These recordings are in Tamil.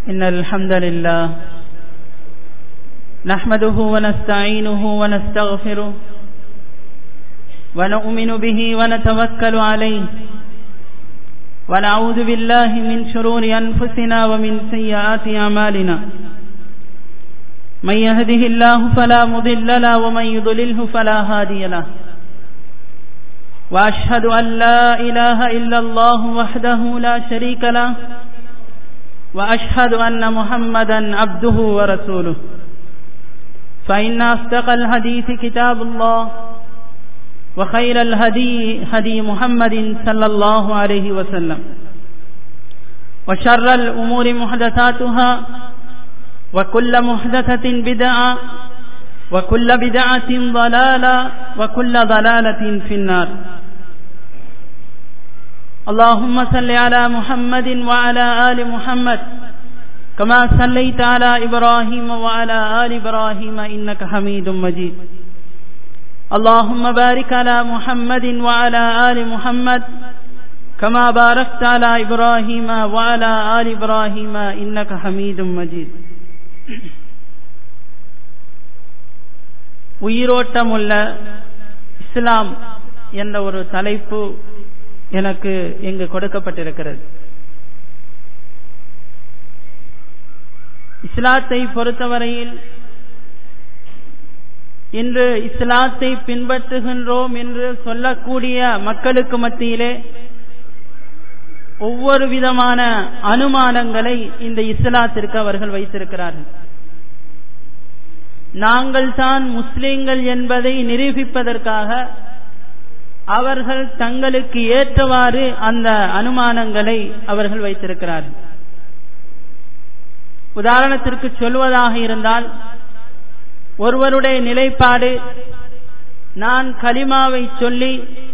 إن الحمد لله نحمده ونستعينه ونستغفره ونؤمن به ونتوكل عليه ونعوذ بالله من شرور أنفسنا ومن سيئات أعمالنا من يهده الله فلا مضل له ومن يضلله فلا هادي له وأشهد أن لا إله إلا الله وحده لا شريك له وأشهد أن محمدا عبده ورسوله فإن أصدق الحديث كتاب الله وخير الهدي هدي محمد صلى الله عليه وسلم وشر الأمور محدثاتها وكل محدثة بدعة وكل بدعة ضلالة وكل ضلالة في النار اللهم صل على محمد وعلى آل محمد كما صليت على إبراهيم وعلى آل إبراهيم إنك حميد مجيد اللهم بارك على محمد وعلى آل محمد كما باركت على إبراهيم وعلى آل إبراهيم إنك حميد مجيد உயிரோட்டமுள்ள இஸ்லாம் என்ற ஒரு தலைப்பு எனக்கு இங்கு கொடுக்கப்பட்டிருக்கிறது இஸ்லாத்தை பொறுத்தவரையில் இன்று இஸ்லாத்தை பின்பற்றுகின்றோம் என்று சொல்லக்கூடிய மக்களுக்கு மத்தியிலே ஒவ்வொரு விதமான அனுமானங்களை இந்த இஸ்லாத்திற்கு அவர்கள் வைத்திருக்கிறார்கள் நாங்கள் தான் முஸ்லிம்கள் என்பதை நிரூபிப்பதற்காக அவர்கள் தங்களுக்கு ஏற்றவாறு அந்த அனுமானங்களை அவர்கள் வைத்திருக்கிறார்கள் உதாரணத்திற்கு சொல்வதாக இருந்தால் ஒருவருடைய நிலைப்பாடு நான் கலிமாவை சொல்லி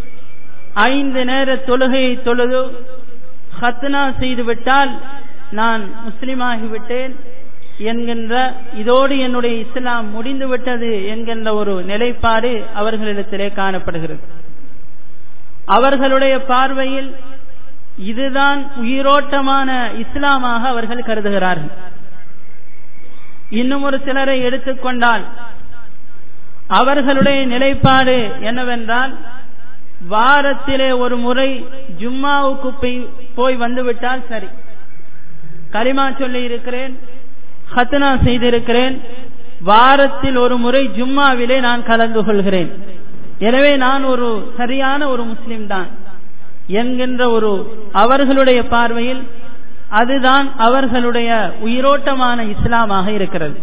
ஐந்து நேர தொழுகையை தொழுது ஹத்னா செய்துவிட்டால் நான் முஸ்லிமாகிவிட்டேன் என்கின்ற இதோடு என்னுடைய இஸ்லாம் முடிந்துவிட்டது என்கின்ற ஒரு நிலைப்பாடு அவர்களிடத்திலே காணப்படுகிறது அவர்களுடைய பார்வையில் இதுதான் உயிரோட்டமான இஸ்லாமாக அவர்கள் கருதுகிறார்கள் இன்னும் ஒரு சிலரை எடுத்துக்கொண்டால் அவர்களுடைய நிலைப்பாடு என்னவென்றால் வாரத்திலே ஒரு முறை ஜும்மாவுக்கு போய் வந்துவிட்டால் சரி கலிமா சொல்லி இருக்கிறேன் ஹத்னா செய்திருக்கிறேன் வாரத்தில் ஒரு முறை ஜும்மாவிலே நான் கலந்து கொள்கிறேன் எனவே நான் ஒரு சரியான ஒரு முஸ்லிம் தான் என்கின்ற ஒரு அவர்களுடைய பார்வையில் அதுதான் அவர்களுடைய உயிரோட்டமான இஸ்லாமாக இருக்கிறது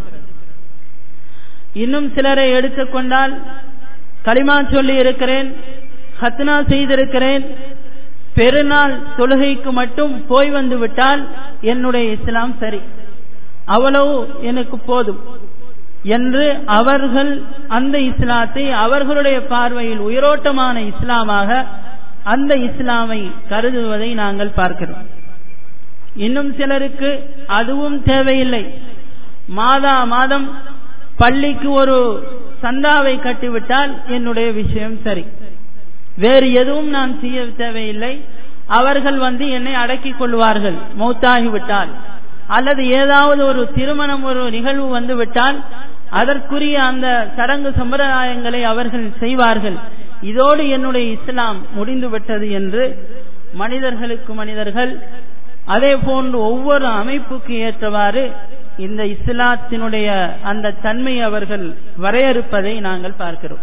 இன்னும் சிலரை எடுத்துக்கொண்டால் களிமா சொல்லி இருக்கிறேன் ஹத்னா செய்திருக்கிறேன் பெருநாள் தொழுகைக்கு மட்டும் போய் வந்து விட்டால் என்னுடைய இஸ்லாம் சரி அவ்வளவு எனக்கு போதும் என்று அவர்கள் அந்த இஸ்லாத்தை அவர்களுடைய பார்வையில் உயிரோட்டமான இஸ்லாமாக அந்த இஸ்லாமை கருதுவதை நாங்கள் பார்க்கிறோம் இன்னும் சிலருக்கு அதுவும் தேவையில்லை மாதா மாதம் பள்ளிக்கு ஒரு சந்தாவை கட்டிவிட்டால் என்னுடைய விஷயம் சரி வேறு எதுவும் நான் செய்ய தேவையில்லை அவர்கள் வந்து என்னை அடக்கிக் கொள்வார்கள் மௌத்தாகிவிட்டால் அல்லது ஏதாவது ஒரு திருமணம் ஒரு நிகழ்வு வந்து விட்டால் அதற்குரிய அந்த சடங்கு சம்பிரதாயங்களை அவர்கள் செய்வார்கள் இதோடு என்னுடைய இஸ்லாம் முடிந்து விட்டது என்று மனிதர்களுக்கு மனிதர்கள் அதே போன்று ஒவ்வொரு அமைப்புக்கு ஏற்றவாறு இந்த இஸ்லாத்தினுடைய அந்த தன்மை அவர்கள் வரையறுப்பதை நாங்கள் பார்க்கிறோம்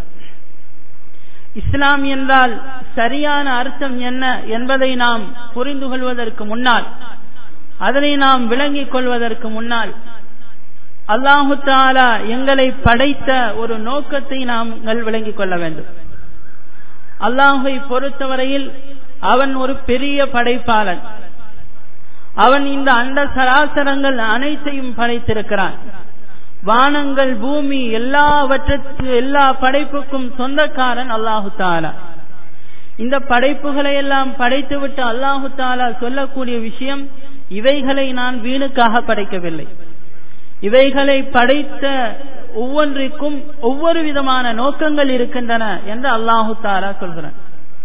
இஸ்லாம் என்றால் சரியான அர்த்தம் என்ன என்பதை நாம் புரிந்து கொள்வதற்கு முன்னால் அதனை நாம் விளங்கிக் கொள்வதற்கு முன்னால் அல்லாஹு தாலா எங்களை படைத்த ஒரு நோக்கத்தை நாங்கள் விளங்கிக் கொள்ள வேண்டும் அல்லாஹை பொறுத்தவரையில் அவன் ஒரு பெரிய படைப்பாளன் அவன் இந்த அண்ட சராசரங்கள் அனைத்தையும் படைத்திருக்கிறான் வானங்கள் பூமி எல்லாவற்றுக்கு எல்லா படைப்புக்கும் சொந்தக்காரன் அல்லாஹு தாலா இந்த படைப்புகளை எல்லாம் படைத்துவிட்டு அல்லாஹு தாலா சொல்லக்கூடிய விஷயம் இவைகளை நான் வீணுக்காக படைக்கவில்லை இவைகளை படைத்த ஒவ்வொன்றிற்கும் ஒவ்வொரு விதமான நோக்கங்கள் இருக்கின்றன என்று அல்லாஹு தாலா சொல்கிறான்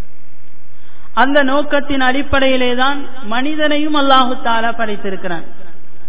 அந்த நோக்கத்தின் அடிப்படையிலே தான் மனிதனையும் அல்லாஹு தாலா படைத்திருக்கிறான்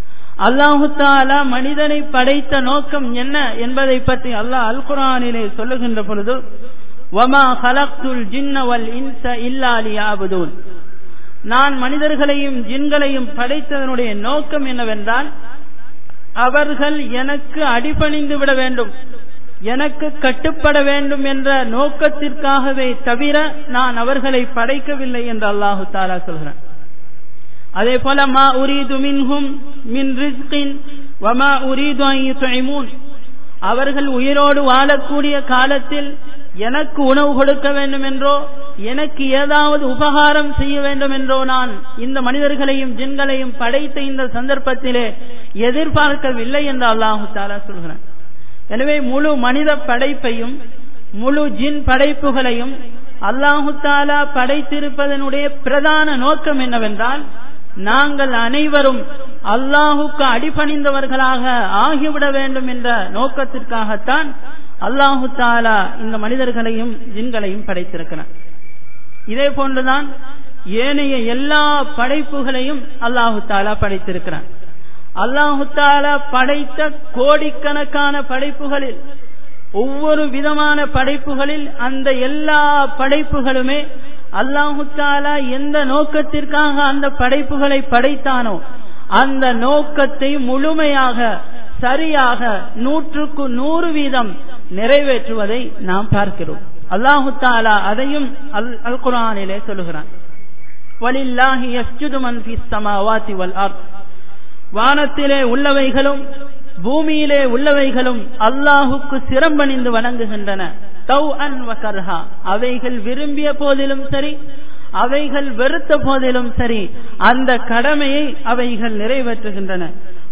அல்லாஹு தாலா மனிதனை படைத்த நோக்கம் என்ன என்பதை பற்றி அல்லாஹ் அல் குரானிலே சொல்லுகின்ற பொழுது வமா ஹலக்துல் ஜின்னவல் இன்ச இல்லாலியாபுதூன் நான் மனிதர்களையும் ஜின்களையும் படைத்ததனுடைய நோக்கம் என்னவென்றால் அவர்கள் எனக்கு அடிபணிந்து விட வேண்டும் எனக்கு கட்டுப்பட வேண்டும் என்ற நோக்கத்திற்காகவே தவிர நான் அவர்களை படைக்கவில்லை என்று அல்லாஹு தாலா சொல்கிறான் அதே போல மா உரீது மின்ஹும் மின் ரிஸ்கின் வமா உரீது அவர்கள் உயிரோடு வாழக்கூடிய காலத்தில் எனக்கு உணவு கொடுக்க வேண்டும் என்றோ எனக்கு ஏதாவது உபகாரம் செய்ய வேண்டும் என்றோ நான் இந்த மனிதர்களையும் ஜின்களையும் படைத்த இந்த சந்தர்ப்பத்திலே எதிர்பார்க்கவில்லை என்று அல்லாஹு தாலா சொல்கிறான் எனவே முழு மனித படைப்பையும் முழு ஜின் படைப்புகளையும் அல்லாஹு தாலா படைத்திருப்பதனுடைய பிரதான நோக்கம் என்னவென்றால் நாங்கள் அனைவரும் அல்லாஹுக்கு அடிபணிந்தவர்களாக ஆகிவிட வேண்டும் என்ற நோக்கத்திற்காகத்தான் அல்லாஹு தாலா இந்த மனிதர்களையும் ஜின்களையும் படைத்திருக்கிறார் இதே போன்றுதான் ஏனைய எல்லா படைப்புகளையும் அல்லாஹு தாலா படைத்திருக்கிறான் அல்லாஹு தாலா படைத்த கோடிக்கணக்கான படைப்புகளில் ஒவ்வொரு விதமான படைப்புகளில் அந்த எல்லா படைப்புகளுமே அல்லாஹு தாலா எந்த நோக்கத்திற்காக அந்த படைப்புகளை படைத்தானோ அந்த நோக்கத்தை முழுமையாக சரியாக நூற்றுக்கு நூறு வீதம் நிறைவேற்றுவதை நாம் பார்க்கிறோம் அல்லாஹு தாலா அதையும் அல் அல் குரானிலே சொல்லுகிறான் வலில்லாஹி யஸ்ஜுது மன் ஃபிஸ் ஸமாவாதி வல் அர்த் வானத்திலே உள்ளவைகளும் பூமியிலே உள்ளவைகளும் அல்லாஹுக்கு சிரம்பணிந்து வணங்குகின்றன தௌ அன் வகர்ஹா அவைகள் விரும்பிய போதிலும் சரி அவைகள் வெறுத்த போதிலும் சரி அந்த கடமையை அவைகள் நிறைவேற்றுகின்றன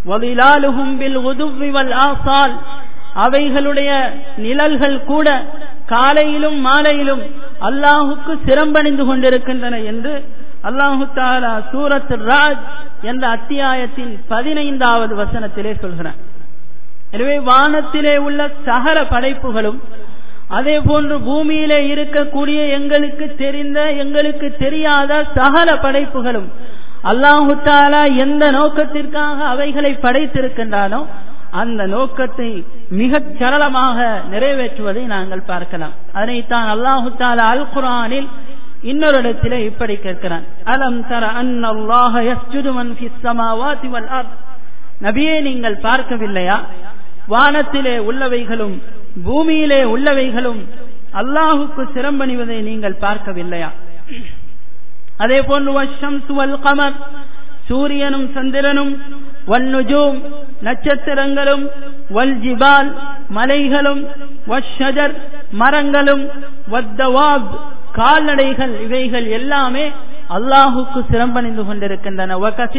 ஆசால் அவைகளுடைய நிழல்கள் கூட காலையிலும் மாலையிலும் அல்லாஹுக்கு சிரம்பணிந்து கொண்டிருக்கின்றன என்று அல்லாஹு தாலா சூரத் ராஜ் என்ற அத்தியாயத்தின் பதினைந்தாவது வசனத்திலே சொல்கிறான் எனவே வானத்திலே உள்ள சகல படைப்புகளும் அதே போன்று பூமியிலே இருக்கக்கூடிய எங்களுக்கு தெரிந்த எங்களுக்கு தெரியாத சகல படைப்புகளும் அல்லாஹு தாலா எந்த நோக்கத்திற்காக அவைகளை படைத்திருக்கின்றானோ அந்த நோக்கத்தை மிகச் சரளமாக நிறைவேற்றுவதை நாங்கள் பார்க்கலாம் அதனைத்தான் அல்லாஹு தாலா அல் குரானில் இன்னொரு இடத்திலே இப்படி கேட்கிறான் அலம் தர அன்னல்லாஹ யஸ்ஜுது மன் ஃபிஸ் ஸமாவாதி வல் அர்த் நபியே நீங்கள் பார்க்கவில்லையா வானத்திலே உள்ளவைகளும் பூமியிலே உள்ளவைகளும் அல்லாஹுக்கு சிரம்பணிவதை நீங்கள் பார்க்கவில்லையா அதே போன்று வஷம்சு வல் கமர் சூரியனும் சந்திரனும் வன்னுஜூம் நட்சத்திரங்களும் வல் ஜிபால் மலைகளும் வஷஜர் மரங்களும் வத்தவாப் கால்நடைகள் இவைகள் எல்லாமே அல்லாஹுக்கு சிரம்பணிந்து கொண்டிருக்கின்றன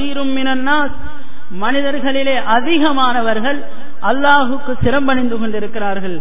மனிதர்களிலே அதிகமானவர்கள் அல்லாஹுக்கு சிரம்பணிந்து கொண்டிருக்கிறார்கள்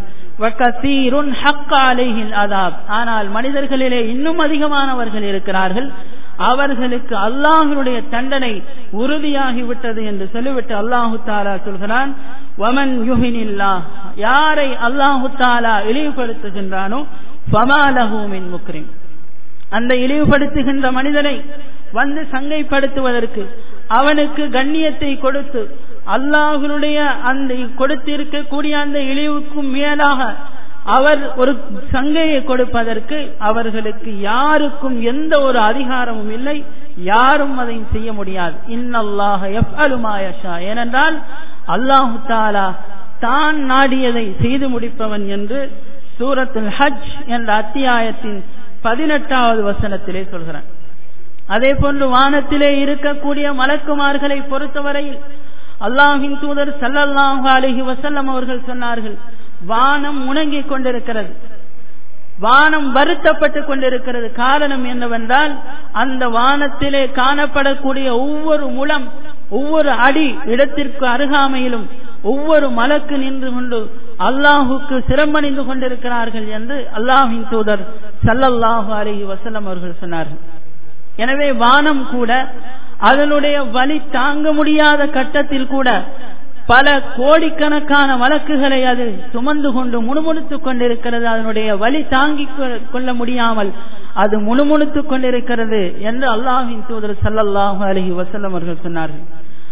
ஆனால் மனிதர்களிலே இன்னும் அதிகமானவர்கள் இருக்கிறார்கள் அவர்களுக்கு அல்லாஹனுடைய தண்டனை உறுதியாகிவிட்டது என்று சொல்லிவிட்டு அல்லாஹு தாலா சொல்கிறான் வமன் யுஹினில்லா யாரை அல்லாஹு தாலா இழிவுபடுத்துகின்றானோ ஃபமாலஹூமின் முக்ரிம் அந்த இழிவுபடுத்துகின்ற மனிதனை வந்து சங்கைப்படுத்துவதற்கு அவனுக்கு கண்ணியத்தை கொடுத்து அல்லாஹனுடைய அந்த கொடுத்திருக்கக்கூடிய அந்த இழிவுக்கும் மேலாக அவர் ஒரு சங்கையை கொடுப்பதற்கு அவர்களுக்கு யாருக்கும் எந்த ஒரு அதிகாரமும் இல்லை யாரும் அதை செய்ய முடியாது இன்னல்லாக எஃப் அலுமாயஷா ஏனென்றால் அல்லாஹு தாலா தான் நாடியதை செய்து முடிப்பவன் என்று சூரத்துல் ஹஜ் என்ற அத்தியாயத்தின் பதினெட்டாவது வசனத்திலே சொல்கிறான் அதே போன்று வானத்திலே இருக்கக்கூடிய மலக்குமார்களை பொறுத்தவரையில் அல்லாஹின் தூதர் சல்லல்லாஹு அலஹி வசல்லம் அவர்கள் சொன்னார்கள் வானம் முணங்கிக் கொண்டிருக்கிறது வானம் வருத்தப்பட்டுக் கொண்டிருக்கிறது காரணம் என்னவென்றால் அந்த வானத்திலே காணப்படக்கூடிய ஒவ்வொரு முலம் ஒவ்வொரு அடி இடத்திற்கு அருகாமையிலும் ஒவ்வொரு மலக்கு நின்று கொண்டு அல்லாஹுக்கு சிரமணிந்து கொண்டிருக்கிறார்கள் என்று அல்லாஹின் தூதர் சல்லல்லாஹு அலஹி வசல்லம் அவர்கள் சொன்னார்கள் எனவே வானம் கூட அதனுடைய வலி தாங்க முடியாத கட்டத்தில் கூட பல கோடிக்கணக்கான வழக்குகளை அது சுமந்து கொண்டு முணுமுணுத்துக் கொண்டிருக்கிறது அதனுடைய வலி தாங்கிக் கொள்ள முடியாமல் அது முணுமுணுத்துக் கொண்டிருக்கிறது என்று அல்லாஹின் தூதர் சல்லல்லாஹு அலஹி வசல்லம் அவர்கள் சொன்னார்கள்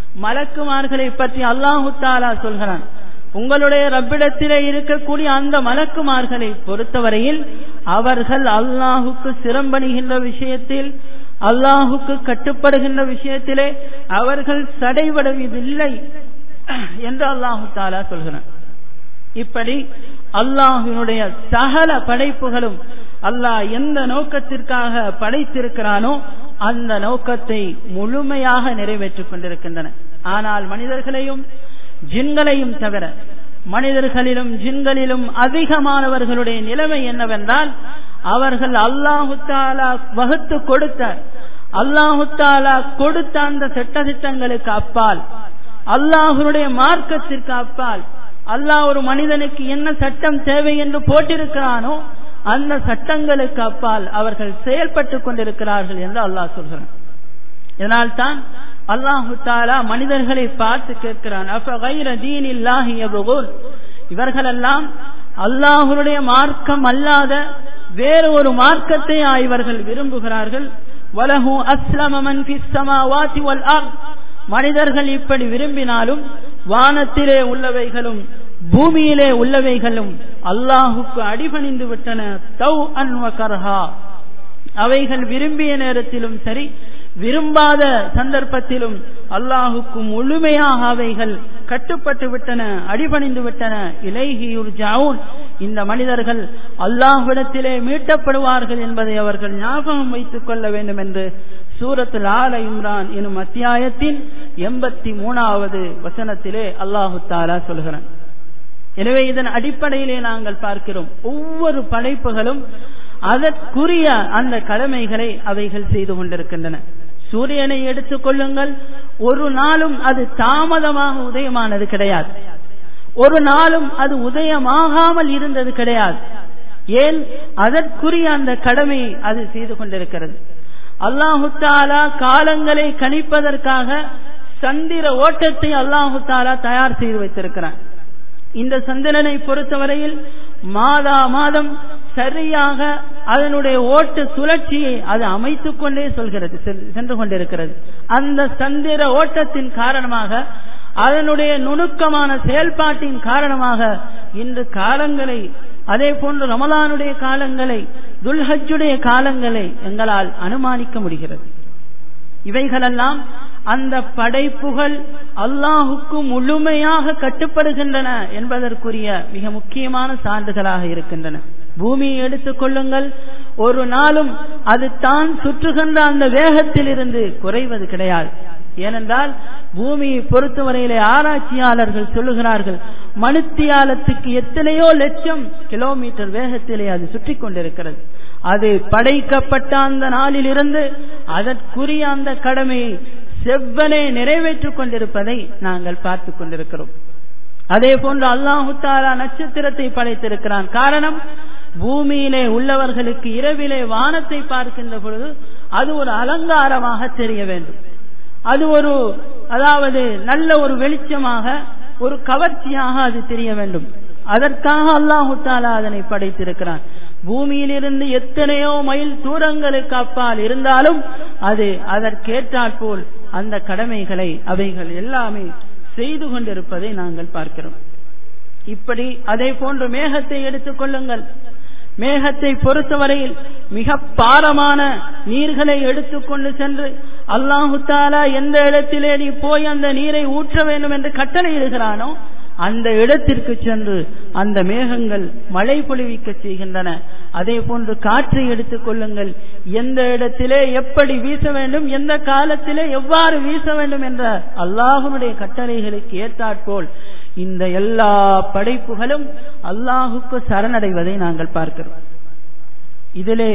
மலக்குமார்களை பற்றி அல்லாஹு தாலா சொல்கிறான் உங்களுடைய ரப்பிடத்திலே இருக்கக்கூடிய அந்த மலக்குமார்களை பொறுத்தவரையில் அவர்கள் அல்லாஹுக்கு சிரம்பணிகின்ற விஷயத்தில் அல்லாஹுக்கு கட்டுப்படுகின்ற விஷயத்திலே அவர்கள் சடைவடைவதில்லை என்று அல்லாஹு தாலா சொல்கிறான் இப்படி அல்லாஹினுடைய சகல படைப்புகளும் அல்லாஹ் எந்த நோக்கத்திற்காக படைத்திருக்கிறானோ அந்த நோக்கத்தை முழுமையாக நிறைவேற்றிக் கொண்டிருக்கின்றன ஆனால் மனிதர்களையும் ஜின்களையும் தவிர மனிதர்களிலும் ஜின்களிலும் அதிகமானவர்களுடைய நிலைமை என்னவென்றால் அவர்கள் அல்லாஹு தாலா வகுத்து கொடுத்த அல்லாஹு தாலா கொடுத்த அந்த சட்ட திட்டங்களுக்கு அப்பால் அல்லாஹனுடைய மார்க்கத்திற்கு அப்பால் அல்லாஹ் ஒரு மனிதனுக்கு என்ன சட்டம் தேவை என்று போட்டிருக்கிறானோ அந்த சட்டங்களுக்கு அப்பால் அவர்கள் செயல்பட்டு கொண்டிருக்கிறார்கள் என்று அல்லாஹ் சொல்கிறான் இதனால் தான் அல்லாஹு தாலா மனிதர்களை பார்த்து கேட்கிறான் இவர்களெல்லாம் அல்லாஹுடைய மார்க்கம் அல்லாத வேறு ஒரு மார்க்கத்தை இவர்கள் விரும்புகிறார்கள் வலஹு அஸ்லமன் மனிதர்கள் இப்படி விரும்பினாலும் வானத்திலே உள்ளவைகளும் பூமியிலே உள்ளவைகளும் அல்லாஹுக்கு அடிபணிந்து விட்டன தௌ அன்வகர்ஹா அவைகள் விரும்பிய நேரத்திலும் சரி விரும்பாத சந்தர்ப்பத்திலும் அல்லாஹுக்கு முழுமையாக அவைகள் கட்டுப்பட்டு விட்டன அடிபணிந்து விட்டன இலைகியூர் ஜவுன் இந்த மனிதர்கள் அல்லாஹ்விடத்திலே மீட்டப்படுவார்கள் என்பதை அவர்கள் ஞாபகம் வைத்துக் கொள்ள வேண்டும் என்று சூரத்தில் ஆல இம்ரான் எனும் அத்தியாயத்தின் எண்பத்தி மூணாவது வசனத்திலே அல்லாஹு தாலா சொல்கிறான் எனவே இதன் அடிப்படையிலே நாங்கள் பார்க்கிறோம் ஒவ்வொரு படைப்புகளும் அதற்குரிய அந்த கடமைகளை அவைகள் செய்து கொண்டிருக்கின்றன சூரியனை எடுத்துக் கொள்ளுங்கள் ஒரு நாளும் அது தாமதமாக உதயமானது கிடையாது ஒரு நாளும் அது உதயமாகாமல் இருந்தது கிடையாது ஏன் அதற்குரிய அந்த கடமையை அது செய்து கொண்டிருக்கிறது அல்லாஹு தாலா காலங்களை கணிப்பதற்காக சந்திர ஓட்டத்தை அல்லாஹு தாலா தயார் செய்து வைத்திருக்கிறான் இந்த சந்திரனை பொறுத்தவரையில் மாதா மாதம் சரியாக அதனுடைய ஓட்டு சுழற்சியை அது அமைத்துக் கொண்டே சொல்கிறது சென்று கொண்டிருக்கிறது அந்த சந்திர ஓட்டத்தின் காரணமாக அதனுடைய நுணுக்கமான செயல்பாட்டின் காரணமாக இன்று காலங்களை அதே போன்று ரமலானுடைய காலங்களை துல்ஹஜுடைய காலங்களை எங்களால் அனுமானிக்க முடிகிறது இவைகளெல்லாம் அந்த படைப்புகள் அல்லாஹுக்கு முழுமையாக கட்டுப்படுகின்றன என்பதற்குரிய மிக முக்கியமான சான்றுகளாக இருக்கின்றன பூமியை எடுத்துக் கொள்ளுங்கள் ஒரு நாளும் அது தான் சுற்றுகின்ற அந்த வேகத்தில் இருந்து குறைவது கிடையாது ஏனென்றால் பூமியை பொறுத்தவரையிலே ஆராய்ச்சியாளர்கள் சொல்லுகிறார்கள் மனுத்தியாலத்துக்கு எத்தனையோ லட்சம் கிலோமீட்டர் வேகத்திலே அது சுற்றி கொண்டிருக்கிறது அது படைக்கப்பட்ட அந்த நாளில் இருந்து அதற்குரிய அந்த கடமையை செவ்வனே நிறைவேற்றிக் கொண்டிருப்பதை நாங்கள் பார்த்து கொண்டிருக்கிறோம் அதே போன்று அல்லாஹு தாலா நட்சத்திரத்தை படைத்திருக்கிறான் காரணம் பூமியிலே உள்ளவர்களுக்கு இரவிலே வானத்தை பார்க்கின்ற பொழுது அது ஒரு அலங்காரமாக தெரிய வேண்டும் அது ஒரு அதாவது நல்ல ஒரு வெளிச்சமாக ஒரு கவர்ச்சியாக அது தெரிய வேண்டும் அதற்காக அல்லாஹு தாலா அதனை படைத்திருக்கிறான் பூமியிலிருந்து எத்தனையோ மைல் தூரங்களுக்கு அப்பால் இருந்தாலும் அது அதற்கேற்றாற்போல் அந்த கடமைகளை அவைகள் எல்லாமே செய்து கொண்டிருப்பதை நாங்கள் பார்க்கிறோம் இப்படி அதே போன்று மேகத்தை எடுத்துக் கொள்ளுங்கள் மேகத்தை பொறுத்தவரையில் மிக பாரமான நீர்களை எடுத்துக்கொண்டு சென்று அல்லாஹு தாலா எந்த இடத்திலே நீ போய் அந்த நீரை ஊற்ற வேண்டும் என்று கட்டளையிடுகிறானோ அந்த இடத்திற்கு சென்று அந்த மேகங்கள் மழை பொழிவிக்க செய்கின்றன அதே போன்று காற்றை எடுத்துக் கொள்ளுங்கள் எந்த இடத்திலே எப்படி வீச வேண்டும் எந்த காலத்திலே எவ்வாறு வீச வேண்டும் என்ற அல்லாஹுடைய கட்டளைகளுக்கு ஏற்றாற்போல் இந்த எல்லா படைப்புகளும் அல்லாஹுக்கு சரணடைவதை நாங்கள் பார்க்கிறோம் இதிலே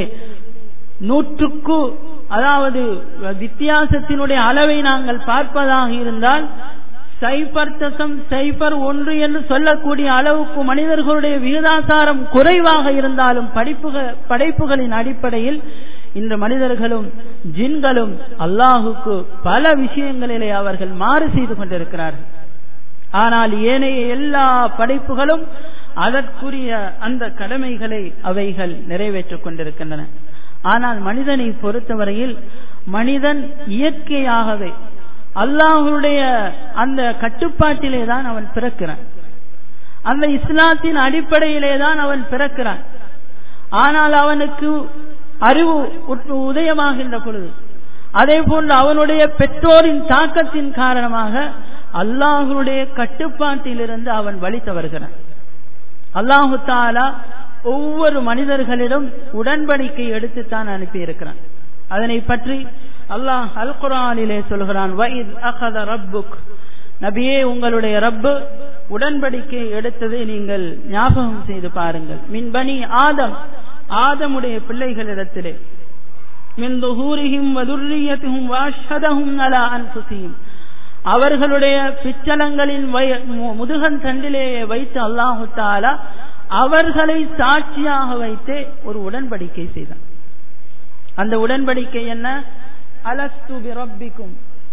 நூற்றுக்கு அதாவது வித்தியாசத்தினுடைய அளவை நாங்கள் பார்ப்பதாக இருந்தால் சைபர் தசம் சைபர் ஒன்று என்று சொல்லக்கூடிய அளவுக்கு மனிதர்களுடைய விகிதாசாரம் குறைவாக இருந்தாலும் படிப்புக படைப்புகளின் அடிப்படையில் இந்த மனிதர்களும் ஜின்களும் அல்லாஹுக்கு பல விஷயங்களிலே அவர்கள் மாறு செய்து கொண்டிருக்கிறார்கள் ஆனால் ஏனைய எல்லா படைப்புகளும் அதற்குரிய அந்த கடமைகளை அவைகள் நிறைவேற்றிக் கொண்டிருக்கின்றன ஆனால் மனிதனை பொறுத்தவரையில் மனிதன் இயற்கையாகவே அல்லாஹுடைய அந்த கட்டுப்பாட்டிலே தான் அவன் பிறக்கிறான் அந்த இஸ்லாத்தின் அடிப்படையிலே தான் அவன் பிறக்கிறான் ஆனால் அவனுக்கு அறிவு உதயமாகின்ற பொழுது அதே போன்று அவனுடைய பெற்றோரின் தாக்கத்தின் காரணமாக அல்லாஹுடைய கட்டுப்பாட்டிலிருந்து அவன் வழி தவறுகிறான் அல்லாஹு தாலா ஒவ்வொரு மனிதர்களிடம் உடன்படிக்கை எடுத்துத்தான் அனுப்பி இருக்கிறான் அதனை பற்றி அல்லாஹ் அல் குரானிலே சொல்கிறான் நபியே உங்களுடைய ரப்பு உடன்படிக்கை எடுத்ததை நீங்கள் ஞாபகம் செய்து பாருங்கள் மின்பனி ஆதம் ஆதமுடைய பிள்ளைகளிடத்திலே மின் துஹூரிஹிம் வதுர்ரியத்துஹும் வாஷதஹும் அலா அன்ஃபுசிஹிம் அவர்களுடைய பிச்சலங்களின் முதுகன் தண்டிலேயே வைத்து அல்லாஹு தாலா அவர்களை சாட்சியாக வைத்தே ஒரு உடன்படிக்கை செய்தான் அந்த உடன்படிக்கை என்ன அலஸ்து பிரப்பிக்கும்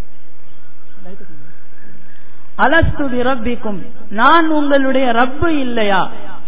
அலஸ்து பிரப்பிக்கும் நான் உங்களுடைய ரப்பு இல்லையா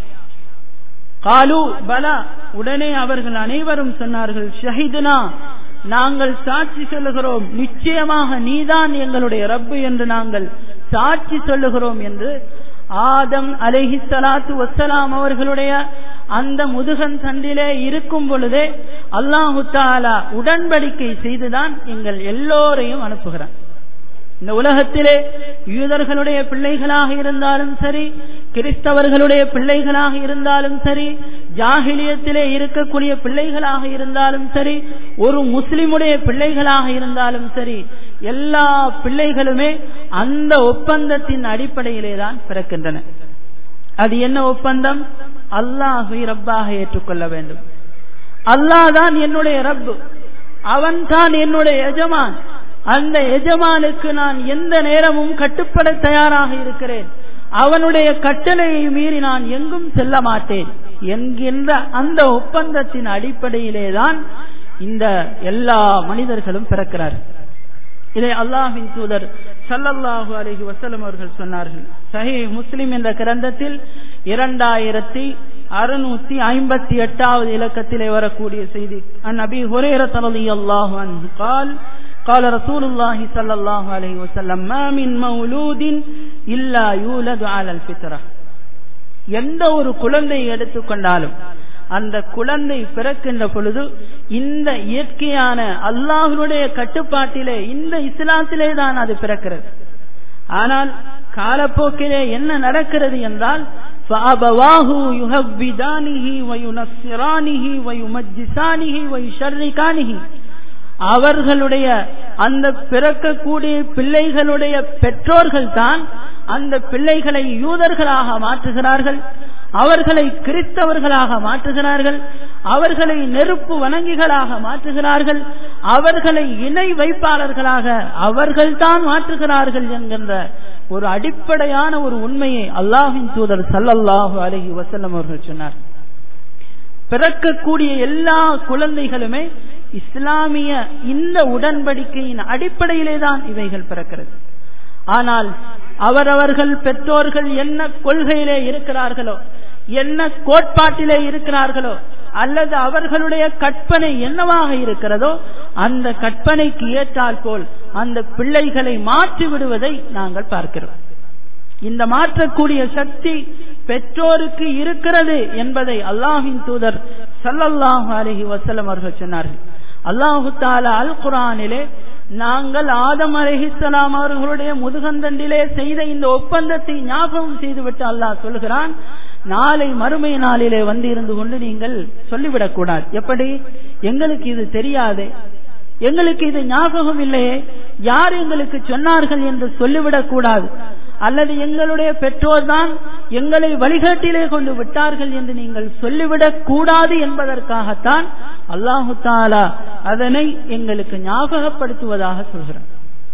காலு பலா உடனே அவர்கள் அனைவரும் சொன்னார்கள் ஷஹிதுனா நாங்கள் சாட்சி சொல்லுகிறோம் நிச்சயமாக நீதான் எங்களுடைய ரப்பு என்று நாங்கள் சாட்சி சொல்லுகிறோம் என்று ஆதம் அலஹி சலாத்து வசலாம் அவர்களுடைய அந்த முதுகன் சண்டிலே இருக்கும் பொழுதே அல்லாஹு தாலா உடன்படிக்கை செய்துதான் எங்கள் எல்லோரையும் அனுப்புகிறான் இந்த உலகத்திலே யூதர்களுடைய பிள்ளைகளாக இருந்தாலும் சரி கிறிஸ்தவர்களுடைய பிள்ளைகளாக இருந்தாலும் சரி ஜாகிலியத்திலே இருக்கக்கூடிய பிள்ளைகளாக இருந்தாலும் சரி ஒரு முஸ்லிமுடைய பிள்ளைகளாக இருந்தாலும் சரி எல்லா பிள்ளைகளுமே அந்த ஒப்பந்தத்தின் அடிப்படையிலே தான் பிறக்கின்றன அது என்ன ஒப்பந்தம் அல்லாஹை ரப்பாக ஏற்றுக்கொள்ள வேண்டும் அல்லாஹ் தான் என்னுடைய ரப்பு அவன் தான் என்னுடைய எஜமான் அந்த எஜமானுக்கு நான் எந்த நேரமும் கட்டுப்பட தயாராக இருக்கிறேன் அவனுடைய கட்டளையை மீறி நான் எங்கும் செல்ல மாட்டேன் என்கின்ற அந்த ஒப்பந்தத்தின் அடிப்படையிலே தான் இந்த எல்லா மனிதர்களும் பிறக்கிறார்கள் இதை அல்லாஹின் தூதர் சல்லல்லாஹு அலஹி வசலம் அவர்கள் சொன்னார்கள் சஹி முஸ்லிம் என்ற கிரந்தத்தில் இரண்டாயிரத்தி அறுநூத்தி ஐம்பத்தி எட்டாவது இலக்கத்திலே வரக்கூடிய செய்தி அன் அபி ஹுரேரத் ரலியல்லாஹு அன்ஹு قال قال رسول الله صلى الله عليه وسلم ما من مولود إلا يولد على الفطرة எந்த ஒரு குழந்தை எடுத்துக்கொண்டாலும் அந்த குழந்தை பிறக்கின்ற பொழுது இந்த இயற்கையான அல்லாஹனுடைய கட்டுப்பாட்டிலே இந்த இஸ்லாத்திலே தான் அது பிறக்கிறது ஆனால் காலப்போக்கிலே என்ன நடக்கிறது என்றால் فَأَبَوَاهُ يُهَوِّدَانِهِ وَيُنَصِّرَانِهِ وَيُمَجِّسَانِهِ وَيُشَرِّكَانِهِ அவர்களுடைய அந்த பிறக்கக்கூடிய பிள்ளைகளுடைய பெற்றோர்கள் தான் அந்த பிள்ளைகளை யூதர்களாக மாற்றுகிறார்கள் அவர்களை கிறிஸ்தவர்களாக மாற்றுகிறார்கள் அவர்களை நெருப்பு வணங்கிகளாக மாற்றுகிறார்கள் அவர்களை இணை வைப்பாளர்களாக அவர்கள்தான் மாற்றுகிறார்கள் என்கின்ற ஒரு அடிப்படையான ஒரு உண்மையை அல்லாஹின் தூதர் சல்லல்லாஹு அலஹி வசல்லம் அவர்கள் சொன்னார் பிறக்கக்கூடிய எல்லா குழந்தைகளுமே இஸ்லாமிய இந்த உடன்படிக்கையின் அடிப்படையிலே தான் இவைகள் பிறக்கிறது ஆனால் அவரவர்கள் பெற்றோர்கள் என்ன கொள்கையிலே இருக்கிறார்களோ என்ன கோட்பாட்டிலே இருக்கிறார்களோ அல்லது அவர்களுடைய கற்பனை என்னவாக இருக்கிறதோ அந்த கற்பனைக்கு ஏற்றால் போல் அந்த பிள்ளைகளை மாற்றி விடுவதை நாங்கள் பார்க்கிறோம் இந்த மாற்றக்கூடிய சக்தி பெற்றோருக்கு இருக்கிறது என்பதை அல்லாஹின் தூதர் சல்லல்லாஹு அலஹி வசலம் அவர்கள் சொன்னார்கள் அல்லாஹு தாலா அல் குரானிலே நாங்கள் ஆதம் அலஹிசலாம் அவர்களுடைய முதுகந்தண்டிலே செய்த இந்த ஒப்பந்தத்தை ஞாபகம் செய்துவிட்டு அல்லாஹ் சொல்கிறான் நாளை மறுமை நாளிலே வந்து இருந்து கொண்டு நீங்கள் சொல்லிவிடக் கூடாது எப்படி எங்களுக்கு இது தெரியாதே எங்களுக்கு இது ஞாபகம் இல்லையே யார் எங்களுக்கு சொன்னார்கள் என்று சொல்லிவிடக் கூடாது அல்லது எங்களுடைய பெற்றோர் தான் எங்களை வழிகாட்டிலே கொண்டு விட்டார்கள் என்று நீங்கள் சொல்லிவிடக் கூடாது என்பதற்காகத்தான் அல்லாஹு தாலா அதனை எங்களுக்கு ஞாபகப்படுத்துவதாக சொல்கிறார்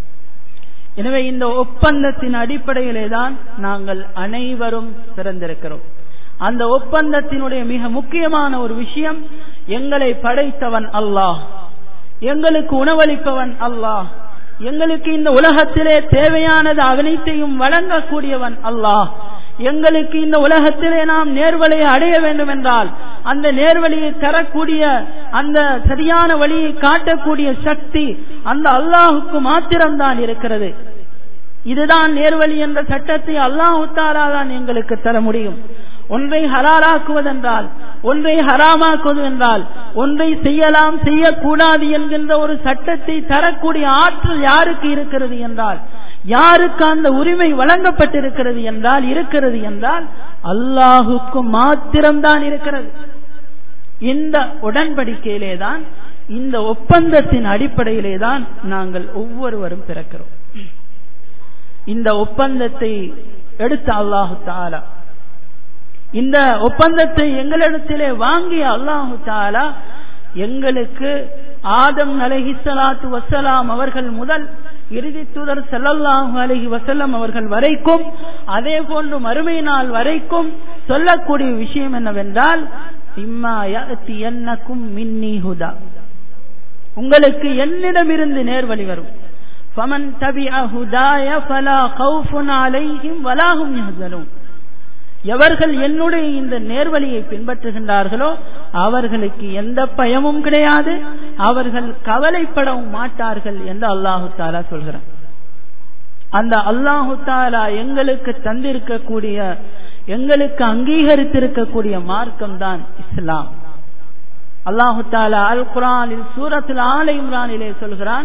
எனவே இந்த ஒப்பந்தத்தின் அடிப்படையிலே தான் நாங்கள் அனைவரும் சிறந்திருக்கிறோம் அந்த ஒப்பந்தத்தினுடைய மிக முக்கியமான ஒரு விஷயம் எங்களை படைத்தவன் அல்லாஹ் எங்களுக்கு உணவளிப்பவன் அல்லாஹ் எங்களுக்கு இந்த உலகத்திலே தேவையானது அனைத்தையும் வழங்கக்கூடியவன் அல்லாஹ் எங்களுக்கு இந்த உலகத்திலே நாம் நேர்வழியை அடைய வேண்டும் என்றால் அந்த நேர்வழியை தரக்கூடிய அந்த சரியான வழியை காட்டக்கூடிய சக்தி அந்த அல்லாஹுக்கு மாத்திரம்தான் இருக்கிறது இதுதான் நேர்வழி என்ற சட்டத்தை அல்லாஹு தாலா தான் எங்களுக்கு தர முடியும் ஒன்றை ஹலாலாக்குவதென்றால் ஒன்றை ஹராமாக்குவது என்றால் ஒன்றை செய்யலாம் செய்யக்கூடாது என்கின்ற ஒரு சட்டத்தை தரக்கூடிய ஆற்றல் யாருக்கு இருக்கிறது என்றால் யாருக்கு அந்த உரிமை வழங்கப்பட்டிருக்கிறது என்றால் இருக்கிறது என்றால் அல்லாஹுக்கு மாத்திரம்தான் இருக்கிறது இந்த உடன்படிக்கையிலே தான் இந்த ஒப்பந்தத்தின் அடிப்படையிலே தான் நாங்கள் ஒவ்வொருவரும் பிறக்கிறோம் இந்த ஒப்பந்தத்தை எடுத்த அல்லாஹு தாலா இந்த ஒப்பந்தத்தை எங்களிடத்திலே வாங்கிய அல்லாஹு தாலா எங்களுக்கு ஆதம் அலஹி சலாத்து வசலாம் அவர்கள் முதல் இறுதி தூதர் செல்லல்லாஹு அலஹி வசல்லம் அவர்கள் வரைக்கும் அதே போன்று மறுமை நாள் வரைக்கும் சொல்லக்கூடிய விஷயம் என்னவென்றால் என்னக்கும் மின்னி ஹுதா உங்களுக்கு என்னிடமிருந்து நேர்வழி வரும் فمن تبع هداي فلا خوف عليهم ولا هم يحزنون எவர்கள் என்னுடைய இந்த நேர்வழியை பின்பற்றுகின்றார்களோ அவர்களுக்கு எந்த பயமும் கிடையாது அவர்கள் கவலைப்படவும் மாட்டார்கள் என்று அல்லாஹு தாலா சொல்கிறான் அந்த அல்லாஹு தாலா எங்களுக்கு தந்திருக்கக்கூடிய எங்களுக்கு அங்கீகரித்திருக்கக்கூடிய மார்க்கம் தான் இஸ்லாம் அல்லாஹு தாலா அல் குரானில் சூரத்தில் ஆலை இம்ரானிலே சொல்கிறான்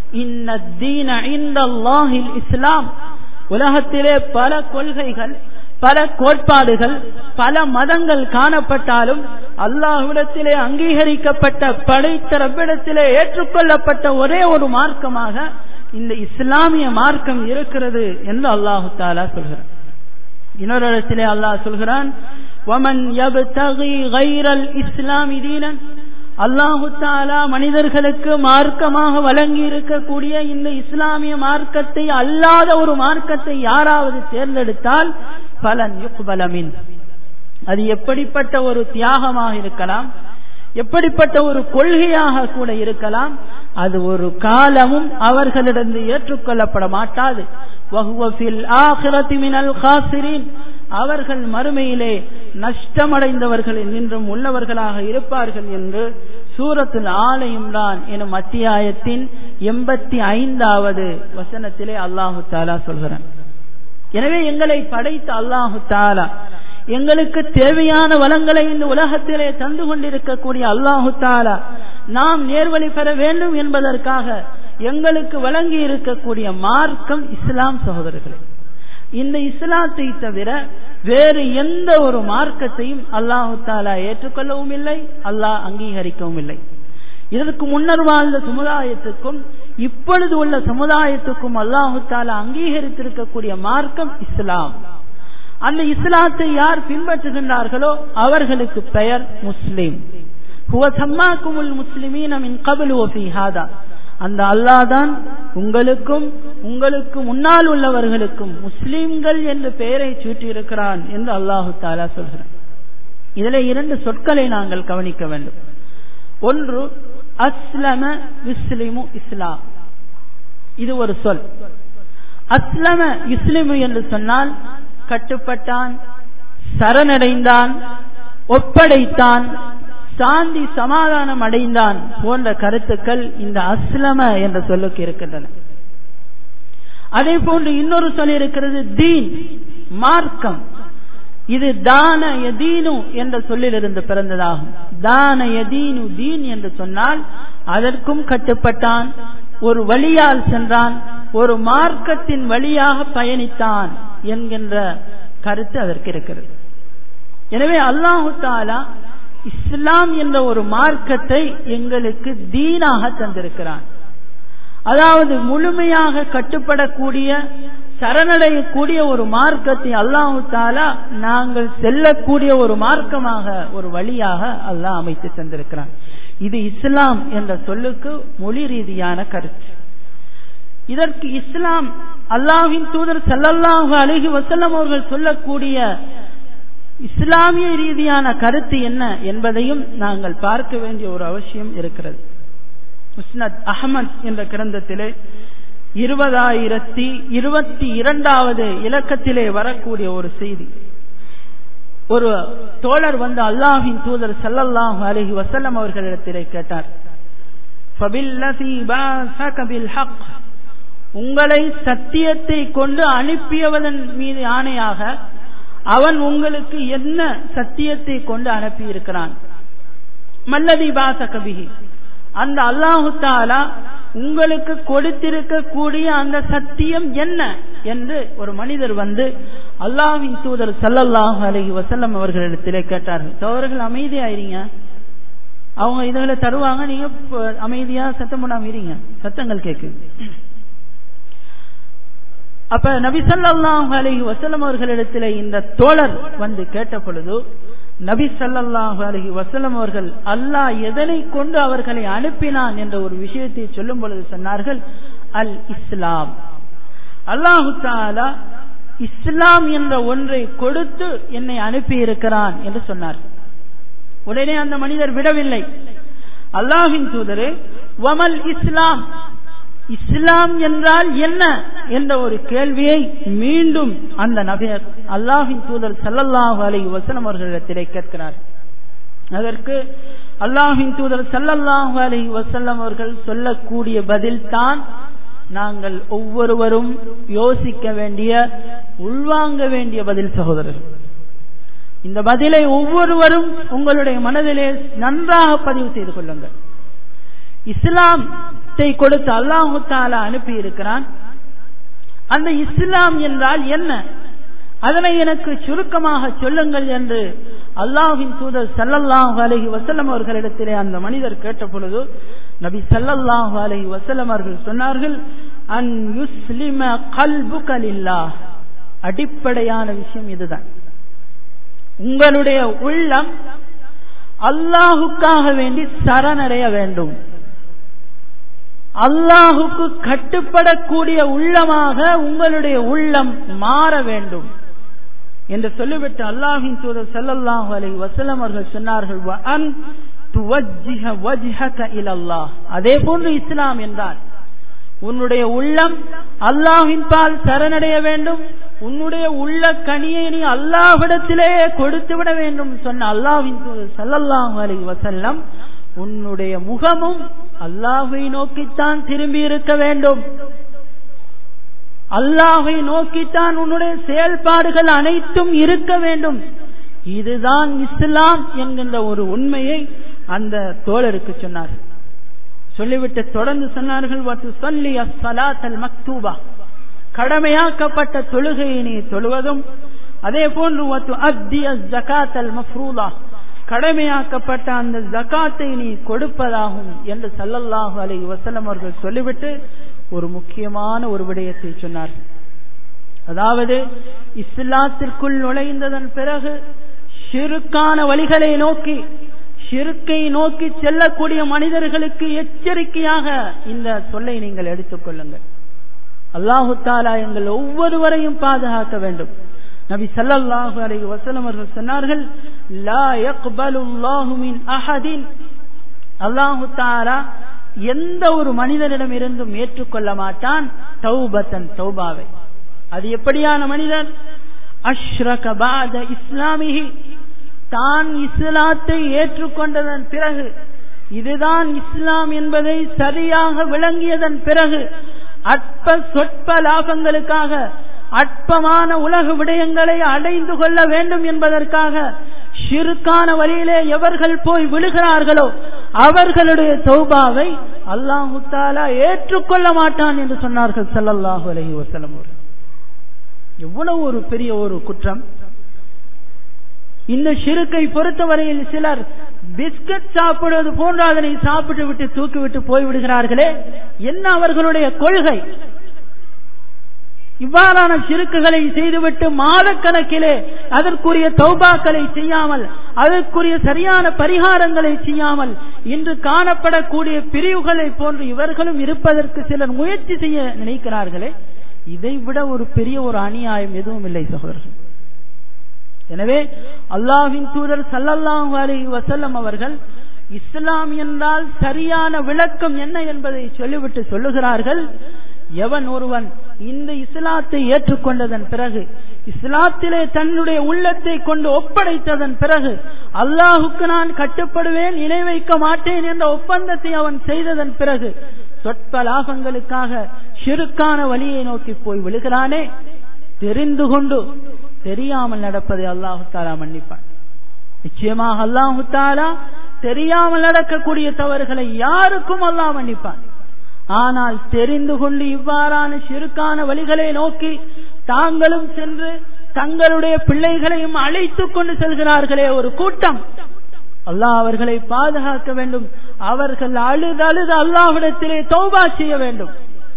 இஸ்லாம் உலகத்திலே பல கொள்கைகள் பல கோட்பாடுகள் பல மதங்கள் காணப்பட்டாலும் அல்லாஹ்விடத்திலே அங்கீகரிக்கப்பட்ட படைத்த ரப்பிடத்திலே ஏற்றுக்கொள்ளப்பட்ட ஒரே ஒரு மார்க்கமாக இந்த இஸ்லாமிய மார்க்கம் இருக்கிறது என்று அல்லாஹு தாலா சொல்கிறார் இன்னொரு இடத்திலே அல்லாஹ் சொல்கிறான் ومن يبتغي غير الاسلام دينا அல்லாஹு தாலா மனிதர்களுக்கு மார்க்கமாக வழங்கி இருக்கக்கூடிய இந்த இஸ்லாமிய மார்க்கத்தை அல்லாத ஒரு மார்க்கத்தை யாராவது தேர்ந்தெடுத்தால் பலன் யுக்பலமின் அது எப்படிப்பட்ட ஒரு தியாகமாக இருக்கலாம் எப்படிப்பட்ட ஒரு கொள்கையாக கூட இருக்கலாம் அது ஒரு காலமும் அவர்களிடம் ஏற்றுக்கொள்ளப்பட மாட்டாது அவர்கள் மறுமையிலே நஷ்டமடைந்தவர்கள் நின்றும் உள்ளவர்களாக இருப்பார்கள் என்று சூரத்தில் ஆலயம் தான் எனும் அத்தியாயத்தின் எண்பத்தி ஐந்தாவது வசனத்திலே அல்லாஹு தாலா சொல்கிறான் எனவே எங்களை படைத்த அல்லாஹு தாலா எங்களுக்கு தேவையான வளங்களை இந்த உலகத்திலே தந்து கொண்டிருக்கக்கூடிய அல்லாஹு தாலா நாம் நேர்வழி பெற வேண்டும் என்பதற்காக எங்களுக்கு வழங்கி இருக்கக்கூடிய மார்க்கம் இஸ்லாம் சகோதரர்களே இந்த இஸ்லாத்தை தவிர வேறு எந்த ஒரு மார்க்கத்தையும் அல்லாஹு தாலா ஏற்றுக்கொள்ளவும் இல்லை அல்லாஹ் அங்கீகரிக்கவும் இல்லை இதற்கு முன்னர் வாழ்ந்த சமுதாயத்துக்கும் இப்பொழுது உள்ள சமுதாயத்துக்கும் அல்லாஹு தாலா அங்கீகரித்திருக்கக்கூடிய மார்க்கம் இஸ்லாம் அந்த இஸ்லாத்தை யார் பின்பற்றுகின்றார்களோ அவர்களுக்கு பெயர் முஸ்லிம் அந்த அல்லாதான் உங்களுக்கும் உங்களுக்கு முன்னால் உள்ளவர்களுக்கும் முஸ்லிம்கள் என்ற பெயரை சூட்டியிருக்கிறான் என்று அல்லாஹு தாலா சொல்கிறான் இதில் இரண்டு சொற்களை நாங்கள் கவனிக்க வேண்டும் ஒன்று அஸ்லம விஸ்லிமு இஸ்லாம் இது ஒரு சொல் அஸ்லம இஸ்லிமு என்று சொன்னால் கட்டுப்பட்டான் சரணடைந்தான் ஒப்படைத்தான் சாந்தி சமாதானம் அடைந்தான் போன்ற கருத்துக்கள் இந்த அஸ்லம என்ற சொல்லுக்கு இருக்கின்றன அதே போன்று இன்னொரு சொல் இருக்கிறது தீன் மார்க்கம் இது தான யதீனு என்ற சொல்லிலிருந்து பிறந்ததாகும் தான யதீனு தீன் என்று சொன்னால் அதற்கும் கட்டுப்பட்டான் ஒரு வழியால் சென்றான் ஒரு மார்க்கத்தின் வழியாக பயணித்தான் என்கின்ற கருத்து அதற்கு இருக்கிறது எனவே அல்லாஹு தாலா இஸ்லாம் என்ற ஒரு மார்க்கத்தை எங்களுக்கு தீனாக தந்திருக்கிறான் அதாவது முழுமையாக கட்டுப்படக்கூடிய சரணடையக்கூடிய ஒரு மார்க்கத்தை அல்லாஹு தாலா நாங்கள் செல்லக்கூடிய ஒரு மார்க்கமாக ஒரு வழியாக அல்லாஹ் அமைத்து தந்திருக்கிறான் இது இஸ்லாம் என்ற சொல்லுக்கு மொழி ரீதியான கருத்து இதற்கு இஸ்லாம் அல்லாஹின் தூதர் சல்லல்லாஹு அலிஹி வசல்லம் அவர்கள் சொல்லக்கூடிய இஸ்லாமிய ரீதியான கருத்து என்ன என்பதையும் நாங்கள் பார்க்க வேண்டிய ஒரு அவசியம் இருக்கிறது முஸ்னத் அகமத் என்ற கிரந்தத்திலே இருபதாயிரத்தி இருபத்தி இரண்டாவது இலக்கத்திலே வரக்கூடிய ஒரு செய்தி ஒரு தோழர் வந்து அல்லாஹின் தூதர் சல்லல்லாஹு அலஹி வசல்லம் அவர்களிடத்திலே கேட்டார் உங்களை சத்தியத்தை கொண்டு அனுப்பியவதன் மீது ஆணையாக அவன் உங்களுக்கு என்ன சத்தியத்தை கொண்டு அனுப்பி இருக்கிறான் மல்லதி பாச கபிகி அந்த அல்லாஹு தாலா உங்களுக்கு கொடுத்திருக்கக்கூடிய அந்த சத்தியம் என்ன என்று ஒரு மனிதர் வந்து அல்லாஹின் தூதர் சல்லல்லாஹு அலஹி வசல்லம் அவர்களிடத்திலே கேட்டார்கள் அவர்கள் அமைதியாயிருங்க அவங்க இதுகளை தருவாங்க நீங்க அமைதியா சத்தம் பண்ணாம இருங்க சத்தங்கள் கேட்குது அப்ப நபி சல்லாஹு அலஹி வசல்லம் அவர்களிடத்தில் இந்த தோழர் வந்து கேட்ட பொழுது நபி சல்லாஹு அலஹி வசல்லம் அவர்கள் அல்லாஹ் எதனை கொண்டு அவர்களை அனுப்பினான் என்ற ஒரு விஷயத்தை சொல்லும் பொழுது சொன்னார்கள் அல் இஸ்லாம் அல்லாஹு தாலா இஸ்லாம் என்ற ஒன்றை கொடுத்து என்னை அனுப்பி இருக்கிறான் என்று சொன்னார் உடனே அந்த மனிதர் விடவில்லை அல்லாஹின் தூதரே வமல் இஸ்லாம் இஸ்லாம் என்றால் என்ன என்ற ஒரு கேள்வியை மீண்டும் அந்த நபியர் அல்லாஹின் தூதர் சல்லல்லாஹு அலி வசலம் அவர்களிடத்திலே கேட்கிறார் அதற்கு அல்லாஹின் தூதர் சல்லல்லாஹு அலி வசல்லம் அவர்கள் சொல்லக்கூடிய பதில் தான் நாங்கள் ஒவ்வொருவரும் யோசிக்க வேண்டிய உள்வாங்க வேண்டிய பதில் சகோதரர்கள் இந்த பதிலை ஒவ்வொருவரும் உங்களுடைய மனதிலே நன்றாக பதிவு செய்து கொள்ளுங்கள் இஸ்லாத்தை கொடுத்து அல்லாஹு தாலா அனுப்பி இருக்கிறான் அந்த இஸ்லாம் என்றால் என்ன அதனை எனக்கு சுருக்கமாக சொல்லுங்கள் என்று அல்லாஹின் தூதர் சல்லல்லாஹு அலஹி வசல்லம் அவர்களிடத்திலே அந்த மனிதர் கேட்ட பொழுது நபி சல்லல்லாஹு அலஹி வசல்லம் அவர்கள் சொன்னார்கள் அன் யுஸ்லிம கல்புகலில்லா அடிப்படையான விஷயம் இதுதான் உங்களுடைய உள்ளம் அல்லாஹுக்காக வேண்டி சரணடைய வேண்டும் அல்லாஹுக்கு கட்டுப்படக்கூடிய உள்ளமாக உங்களுடைய உள்ளம் மாற வேண்டும் என்று சொல்லிவிட்டு அல்லாஹின் தூதர் செல்லல்லாஹு அலை வசலம் அவர்கள் சொன்னார்கள் அதே போன்று இஸ்லாம் என்றால் உன்னுடைய உள்ளம் அல்லாஹின் பால் சரணடைய வேண்டும் உன்னுடைய உள்ள கனியை நீ அல்லாஹிடத்திலே கொடுத்து விட வேண்டும் சொன்ன அல்லாஹின் தூதர் சல்லல்லாஹு அலை வசல்லம் உன்னுடைய முகமும் அல்லாஹை நோக்கித்தான் திரும்பி இருக்க வேண்டும் அல்லாஹை நோக்கித்தான் உன்னுடைய செயல்பாடுகள் அனைத்தும் இருக்க வேண்டும் இதுதான் இஸ்லாம் என்கின்ற ஒரு உண்மையை அந்த தோழருக்கு சொன்னார் சொல்லிவிட்டு தொடர்ந்து சொன்னார்கள் சொல்லி அஸ்ஸலாத்தல் மக்தூபா கடமையாக்கப்பட்ட தொழுகையை நீ தொழுவதும் அதே போன்று அத்தி ஜகாத்தல் மஃப்ரூலா கடமையாக்கப்பட்ட அந்த ஜகாத்தை நீ கொடுப்பதாகும் என்று சல்லல்லாஹு அலை வசலம் அவர்கள் சொல்லிவிட்டு ஒரு முக்கியமான ஒரு விடயத்தை சொன்னார்கள் அதாவது இஸ்லாத்திற்குள் நுழைந்ததன் பிறகு ஷிருக்கான வழிகளை நோக்கி ஷிருக்கை நோக்கி செல்லக்கூடிய மனிதர்களுக்கு எச்சரிக்கையாக இந்த சொல்லை நீங்கள் எடுத்துக் கொள்ளுங்கள் அல்லாஹு தாலா எங்கள் ஒவ்வொருவரையும் பாதுகாக்க வேண்டும் நபி சல்லல்லாஹு அலைஹி வஸல்லம் அவர்கள் சொன்னார்கள் லா யக்பலுல்லாஹு மின் அஹதின் அல்லாஹு தஆலா எந்த ஒரு மனிதனிடம் இருந்தும் ஏற்றுக்கொள்ள மாட்டான் தௌபத்தன் தௌபாவை அது எப்படியான மனிதன் அஷ்ரக பாத இஸ்லாமிஹி தான் இஸ்லாத்தை ஏற்றுக்கொண்டதன் பிறகு இதுதான் இஸ்லாம் என்பதை சரியாக விளங்கியதன் பிறகு அற்ப சொற்ப லாபங்களுக்காக அற்பமான உலக விடயங்களை அடைந்து கொள்ள வேண்டும் என்பதற்காக ஷிருக்கான வழியிலே எவர்கள் போய் விழுகிறார்களோ அவர்களுடைய தௌபாவை அல்லாஹு தாலா ஏற்றுக்கொள்ள மாட்டான் என்று சொன்னார்கள் சல்லல்லாஹு அலஹி வசலம் எவ்வளவு ஒரு பெரிய ஒரு குற்றம் இந்த சிறுக்கை பொறுத்தவரையில் சிலர் பிஸ்கட் சாப்பிடுவது போன்று அதனை சாப்பிட்டு விட்டு தூக்கிவிட்டு போய்விடுகிறார்களே என்ன அவர்களுடைய கொள்கை இவ்வாறான சிறுக்குகளை செய்துவிட்டு மாதக்கணக்கிலே அதற்குரிய தௌபாக்களை செய்யாமல் அதற்குரிய சரியான பரிகாரங்களை செய்யாமல் இன்று காணப்படக்கூடிய பிரிவுகளை போன்று இவர்களும் இருப்பதற்கு சிலர் முயற்சி செய்ய நினைக்கிறார்களே இதை விட ஒரு பெரிய ஒரு அநியாயம் எதுவும் இல்லை சகோதரர்கள் எனவே அல்லாஹின் தூதர் சல்லல்லாஹு அலைஹி வசல்லம் அவர்கள் இஸ்லாம் என்றால் சரியான விளக்கம் என்ன என்பதை சொல்லிவிட்டு சொல்லுகிறார்கள் எவன் ஒருவன் இந்த இஸ்லாத்தை ஏற்றுக்கொண்டதன் பிறகு இஸ்லாத்திலே தன்னுடைய உள்ளத்தை கொண்டு ஒப்படைத்ததன் பிறகு அல்லாஹுக்கு நான் கட்டுப்படுவேன் இணை வைக்க மாட்டேன் என்ற ஒப்பந்தத்தை அவன் செய்ததன் பிறகு சொற்ப லாபங்களுக்காக சிறுக்கான வழியை நோக்கி போய் விழுகிறானே தெரிந்து கொண்டு தெரியாமல் நடப்பதை அல்லாஹு தாலா மன்னிப்பான் நிச்சயமாக அல்லாஹு தாலா தெரியாமல் நடக்கக்கூடிய தவறுகளை யாருக்கும் அல்லாஹ் மன்னிப்பான் ஆனால் தெரிந்து கொண்டு இவ்வாறான சிறுக்கான வழிகளை நோக்கி தாங்களும் சென்று தங்களுடைய பிள்ளைகளையும் அழைத்துக் கொண்டு செல்கிறார்களே ஒரு கூட்டம் அல்லாஹ் அவர்களை பாதுகாக்க வேண்டும் அவர்கள் அழுது அழுது அல்லாஹ்விடத்திலே தௌபா செய்ய வேண்டும்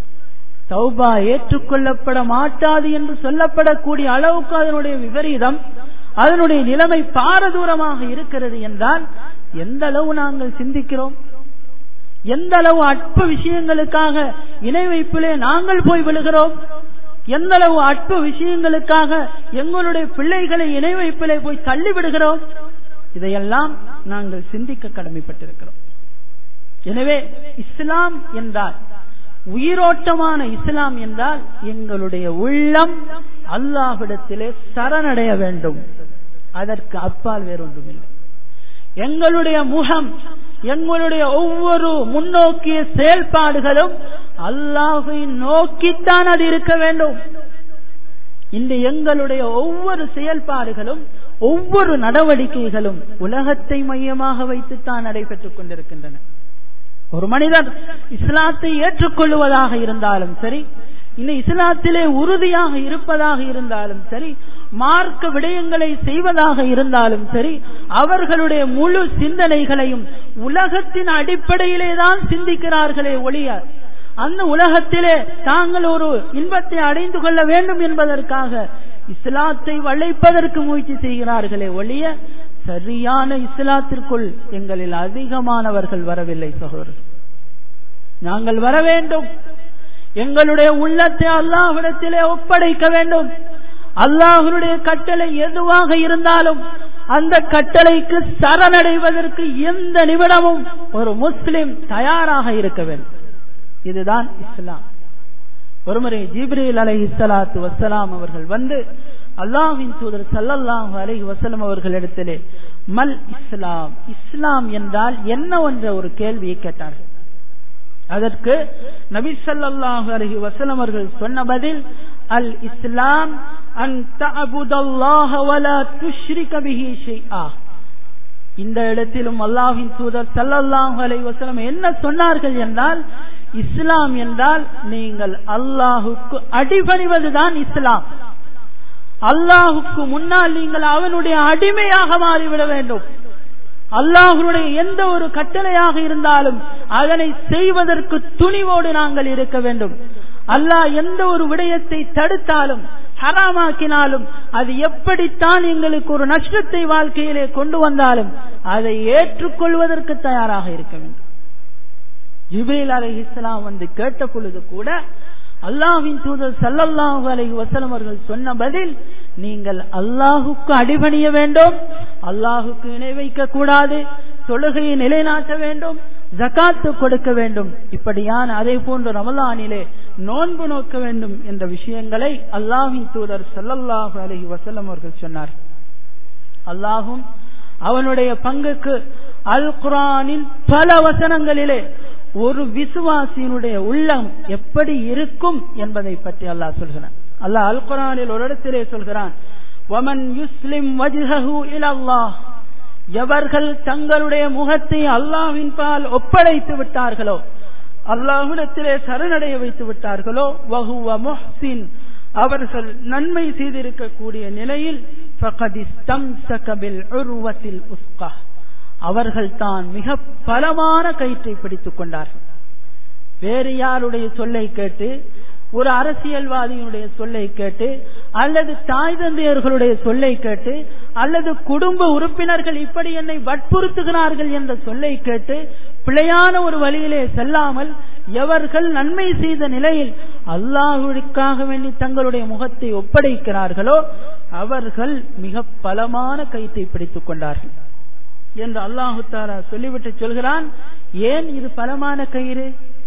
தௌபா ஏற்றுக்கொள்ளப்பட மாட்டாது என்று சொல்லப்படக்கூடிய அளவுக்கு அதனுடைய விபரீதம் அதனுடைய நிலைமை பாரதூரமாக இருக்கிறது என்றால் எந்த அளவு நாங்கள் சிந்திக்கிறோம் எந்த அளவு அற்ப விஷயங்களுக்காக இணை வைப்பிலே நாங்கள் போய் விழுகிறோம் எந்த அளவு அற்ப விஷயங்களுக்காக எங்களுடைய பிள்ளைகளை இணை வைப்பிலே போய் தள்ளி விடுகிறோம் இதையெல்லாம் நாங்கள் சிந்திக்க கடமைப்பட்டிருக்கிறோம் எனவே இஸ்லாம் என்றால் உயிரோட்டமான இஸ்லாம் என்றால் எங்களுடைய உள்ளம் அல்லாஹ்விடத்திலே சரணடைய வேண்டும் அதற்கு அப்பால் வேறொன்றும் இல்லை எங்களுடைய முகம் எங்களுடைய ஒவ்வொரு முன்னோக்கிய செயல்பாடுகளும் அல்லாஹை நோக்கித்தான் அது இருக்க வேண்டும் இந்த எங்களுடைய ஒவ்வொரு செயல்பாடுகளும் ஒவ்வொரு நடவடிக்கைகளும் உலகத்தை மையமாக வைத்துத்தான் நடைபெற்றுக் கொண்டிருக்கின்றன ஒரு மனிதர் இஸ்லாத்தை ஏற்றுக்கொள்வதாக இருந்தாலும் சரி இந்த இஸ்லாத்திலே உறுதியாக இருப்பதாக இருந்தாலும் சரி மார்க்க விடயங்களை செய்வதாக இருந்தாலும் சரி அவர்களுடைய முழு சிந்தனைகளையும் உலகத்தின் அடிப்படையிலே தான் சிந்திக்கிறார்களே ஒழிய அந்த உலகத்திலே தாங்கள் ஒரு இன்பத்தை அடைந்து கொள்ள வேண்டும் என்பதற்காக இஸ்லாத்தை வளைப்பதற்கு முயற்சி செய்கிறார்களே ஒழிய சரியான இஸ்லாத்திற்குள் எங்களில் அதிகமானவர்கள் வரவில்லை சகோதரர் நாங்கள் வர வேண்டும் எங்களுடைய உள்ளத்தை அல்லாஹ்விடத்திலே ஒப்படைக்க வேண்டும் அல்லாஹனுடைய கட்டளை எதுவாக இருந்தாலும் அந்த கட்டளைக்கு சரணடைவதற்கு எந்த நிமிடமும் ஒரு முஸ்லிம் தயாராக இருக்க வேண்டும் இதுதான் இஸ்லாம் ஒருமுறை ஜிப்ரீல் அலை இஸ்லாத்து வசலாம் அவர்கள் வந்து அல்லாஹின் தூதர் சல்லல்லாஹு அலைஹி வசலம் அவர்களிடத்திலே மல் இஸ்லாம் இஸ்லாம் என்றால் என்ன என்ற ஒரு கேள்வியை கேட்டார்கள் அதற்கு நபி ஸல்லல்லாஹு அலைஹி வஸல்லம் அவர்கள் சொன்ன பதில் அல் இஸ்லாம் அன் தஅபுதல்லாஹ வலா துஷ்ரிக பிஹி ஷைஆ இந்த இடத்திலும் அல்லாஹ்வின் தூதர் ஸல்லல்லாஹு அலைஹி வஸல்லம் என்ன சொன்னார்கள் என்றால் இஸ்லாம் என்றால் நீங்கள் அல்லாஹுக்கு அடிபணிவதுதான் இஸ்லாம் அல்லாஹுக்கு முன்னால் நீங்கள் அவனுடைய அடிமையாக மாறிவிட வேண்டும் அல்லாஹுடைய எந்த ஒரு கட்டளையாக இருந்தாலும் அதனை செய்வதற்கு துணிவோடு நாங்கள் இருக்க வேண்டும் அல்லாஹ் எந்த ஒரு விடயத்தை தடுத்தாலும் ஹராமாக்கினாலும் அது எப்படித்தான் எங்களுக்கு ஒரு நஷ்டத்தை வாழ்க்கையிலே கொண்டு வந்தாலும் அதை ஏற்றுக்கொள்வதற்கு தயாராக இருக்க வேண்டும் ஜிப்ரீல் அலை இஸ்லாம் வந்து கேட்ட பொழுது கூட அல்லாஹின் தூதர் சல்லல்லாஹு அலைஹி வஸல்லம் அவர்கள் சொன்ன பதில் நீங்கள் அல்லாஹுக்கு அடிபணிய வேண்டும் அல்லாஹுக்கு இணை வைக்க கூடாது தொழுகையை நிலைநாட்ட வேண்டும் ஜகாத்து கொடுக்க வேண்டும் இப்படியான அதே போன்று ரமலானிலே நோன்பு நோக்க வேண்டும் என்ற விஷயங்களை அல்லாஹின் தூதர் சல்லல்லாஹு அலைஹி வஸல்லம் அவர்கள் சொன்னார் அல்லாஹும் அவனுடைய பங்குக்கு அல் குரானில் பல வசனங்களிலே ஒரு விசுவாசியினுடைய உள்ளம் எப்படி இருக்கும் என்பதை பற்றி அல்லாஹ் சொல்கிறான் அல்லாஹ் அல் குரானில் ஒரு இடத்திலே சொல்கிறான் வமன் யுஸ்லிம் வஜ்ஹஹு இலல்லாஹ் எவர்கள் தங்களுடைய முகத்தை அல்லாஹ்வின் பால் ஒப்படைத்து விட்டார்களோ அல்லாஹ்விடத்திலே சரணடைய வைத்து விட்டார்களோ வஹுவ முஹ்சின் அவர்கள் நன்மை செய்திருக்கக்கூடிய நிலையில் அவர்கள் தான் மிக பலமான கயிற்றை பிடித்துக் கொண்டார்கள் வேறு யாருடைய சொல்லை கேட்டு ஒரு அரசியல்வாதியினுடைய சொல்லை கேட்டு அல்லது தாய் தந்தையர்களுடைய சொல்லை கேட்டு அல்லது குடும்ப உறுப்பினர்கள் இப்படி என்னை வற்புறுத்துகிறார்கள் என்ற சொல்லை கேட்டு பிழையான ஒரு வழியிலே செல்லாமல் எவர்கள் நன்மை செய்த நிலையில் அல்லாஹுக்காக வேண்டி தங்களுடைய முகத்தை ஒப்படைக்கிறார்களோ அவர்கள் மிக பலமான கயிற்றை பிடித்துக் கொண்டார்கள் என்று அல்லாஹு தாலா சொல்லிவிட்டு சொல்கிறான் ஏன் இது பலமான கயிறு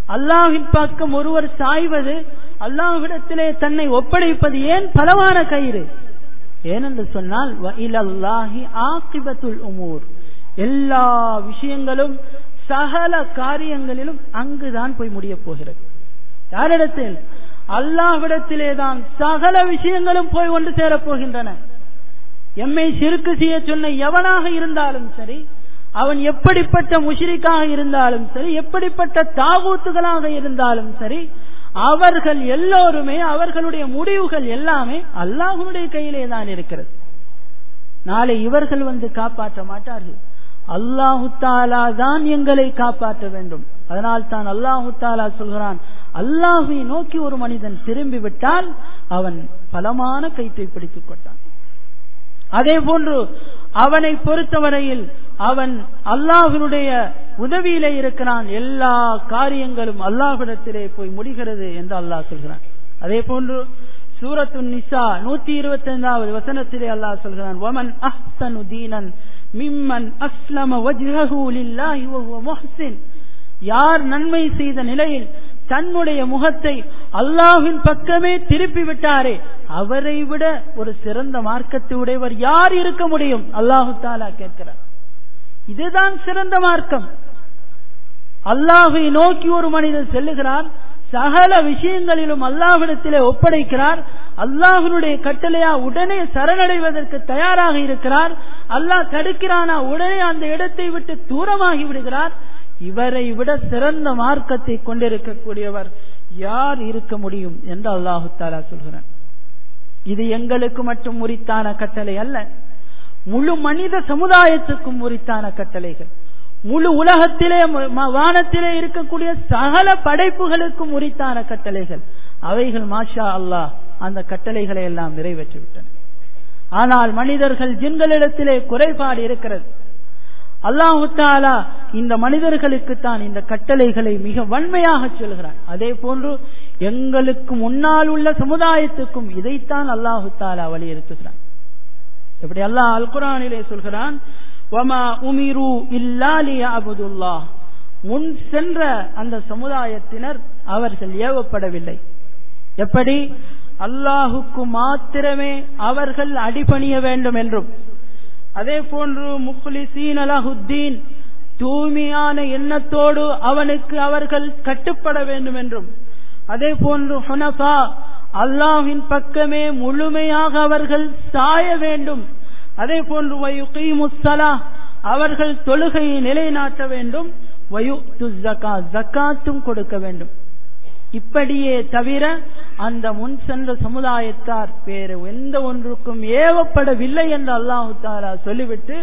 அல்லாஹின் பக்கம் ஒருவர் சாய்வது அல்லாஹ்விடத்திலே தன்னை ஒப்படைப்பது ஏன் பலவான கயிறு ஏனென்று சொன்னால் ஆக்கிபத்துல் உமூர் எல்லா விஷயங்களும் சகல காரியங்களிலும் அங்குதான் போய் முடிய போகிறது யாரிடத்தில் அல்லாஹ்விடத்திலே தான் சகல விஷயங்களும் போய் ஒன்று சேரப் போகின்றன எம்மை சிறுக்கு செய்ய சொன்ன எவனாக இருந்தாலும் சரி அவன் எப்படிப்பட்ட முஷிரிக்காக இருந்தாலும் சரி எப்படிப்பட்ட தாகூத்துகளாக இருந்தாலும் சரி அவர்கள் எல்லோருமே அவர்களுடைய முடிவுகள் எல்லாமே அல்லாஹனுடைய கையிலே தான் இருக்கிறது நாளை இவர்கள் வந்து காப்பாற்ற மாட்டார்கள் அல்லாஹு தாலா தான் எங்களை காப்பாற்ற வேண்டும் அதனால் தான் அல்லாஹு தாலா சொல்கிறான் அல்லாஹை நோக்கி ஒரு மனிதன் திரும்பி விட்டால் அவன் பலமான கைத்தை பிடித்துக் கொண்டான் அதே போன்று அவனை பொறுத்தவரையில் அவன் அல்லாஹினுடைய உதவியிலே இருக்கிறான் எல்லா காரியங்களும் அல்லாஹிடத்திலே போய் முடிகிறது என்று அல்லாஹ் சொல்கிறான் அதே போன்று சூரத்து நிசா நூத்தி இருபத்தி ஐந்தாவது வசனத்திலே அல்லாஹ் சொல்கிறான் ஒமன் அஹ்சனு தீனன் மிம்மன் அஸ்லம வஜ்ஹஹு லில்லாஹி வஹுவ முஹ்சின் யார் நன்மை செய்த நிலையில் தன்னுடைய முகத்தை அல்லாஹின் பக்கமே திருப்பி விட்டாரே அவரை விட ஒரு சிறந்த மார்க்கத்தை உடையவர் யார் இருக்க முடியும் அல்லாஹு தாலா கேட்கிறார் இதுதான் சிறந்த மார்க்கம் அல்லாஹை நோக்கி ஒரு மனிதன் செல்லுகிறார் சகல விஷயங்களிலும் அல்லாஹிடத்திலே ஒப்படைக்கிறார் அல்லாஹனுடைய கட்டளையா உடனே சரணடைவதற்கு தயாராக இருக்கிறார் அல்லாஹ் தடுக்கிறானா உடனே அந்த இடத்தை விட்டு தூரமாகி விடுகிறார் இவரை விட சிறந்த மார்க்கத்தை கொண்டிருக்கக்கூடியவர் யார் இருக்க முடியும் என்று அல்லாஹு தாலா சொல்கிறான் இது எங்களுக்கு மட்டும் உரித்தான கட்டளை அல்ல முழு மனித சமுதாயத்துக்கும் உரித்தான கட்டளைகள் முழு உலகத்திலே வானத்திலே இருக்கக்கூடிய சகல படைப்புகளுக்கும் உரித்தான கட்டளைகள் அவைகள் மாஷா அல்லாஹ் அந்த கட்டளைகளை எல்லாம் நிறைவேற்றிவிட்டன ஆனால் மனிதர்கள் ஜின்களிடத்திலே குறைபாடு இருக்கிறது அல்லாஹு தாலா இந்த மனிதர்களுக்கு தான் இந்த கட்டளைகளை மிக வன்மையாக சொல்கிறான் அதே போன்று எங்களுக்கு முன்னால் உள்ள சமுதாயத்துக்கும் இதைத்தான் அல்லாஹு தாலா வலியுறுத்துகிறான் எப்படி அல்லாஹ் அல் குரானிலே சொல்கிறான் உமிரு இல்லாலியாபுதுல்லா முன் சென்ற அந்த சமுதாயத்தினர் அவர்கள் ஏவப்படவில்லை எப்படி அல்லாஹுக்கு மாத்திரமே அவர்கள் அடிபணிய வேண்டும் என்றும் அதே போன்று முஹ்லிசீன் அலஹுத்தீன் தூய்மையான எண்ணத்தோடு அவனுக்கு அவர்கள் கட்டுப்பட வேண்டும் என்றும் அதே போன்று ஹுனஃபா அல்லாஹின் பக்கமே முழுமையாக அவர்கள் சாய வேண்டும் அதே போன்று வயுகீமுஸ்ஸலா அவர்கள் தொழுகையை நிலைநாட்ட வேண்டும் வயு ஜக்கா ஜக்காத்தும் கொடுக்க வேண்டும் இப்படியே தவிர அந்த முன் சென்ற சமுதாயத்தார் வேறு எந்த ஒன்றுக்கும் ஏவப்படவில்லை என்று அல்லாஹு தாலா சொல்லிவிட்டு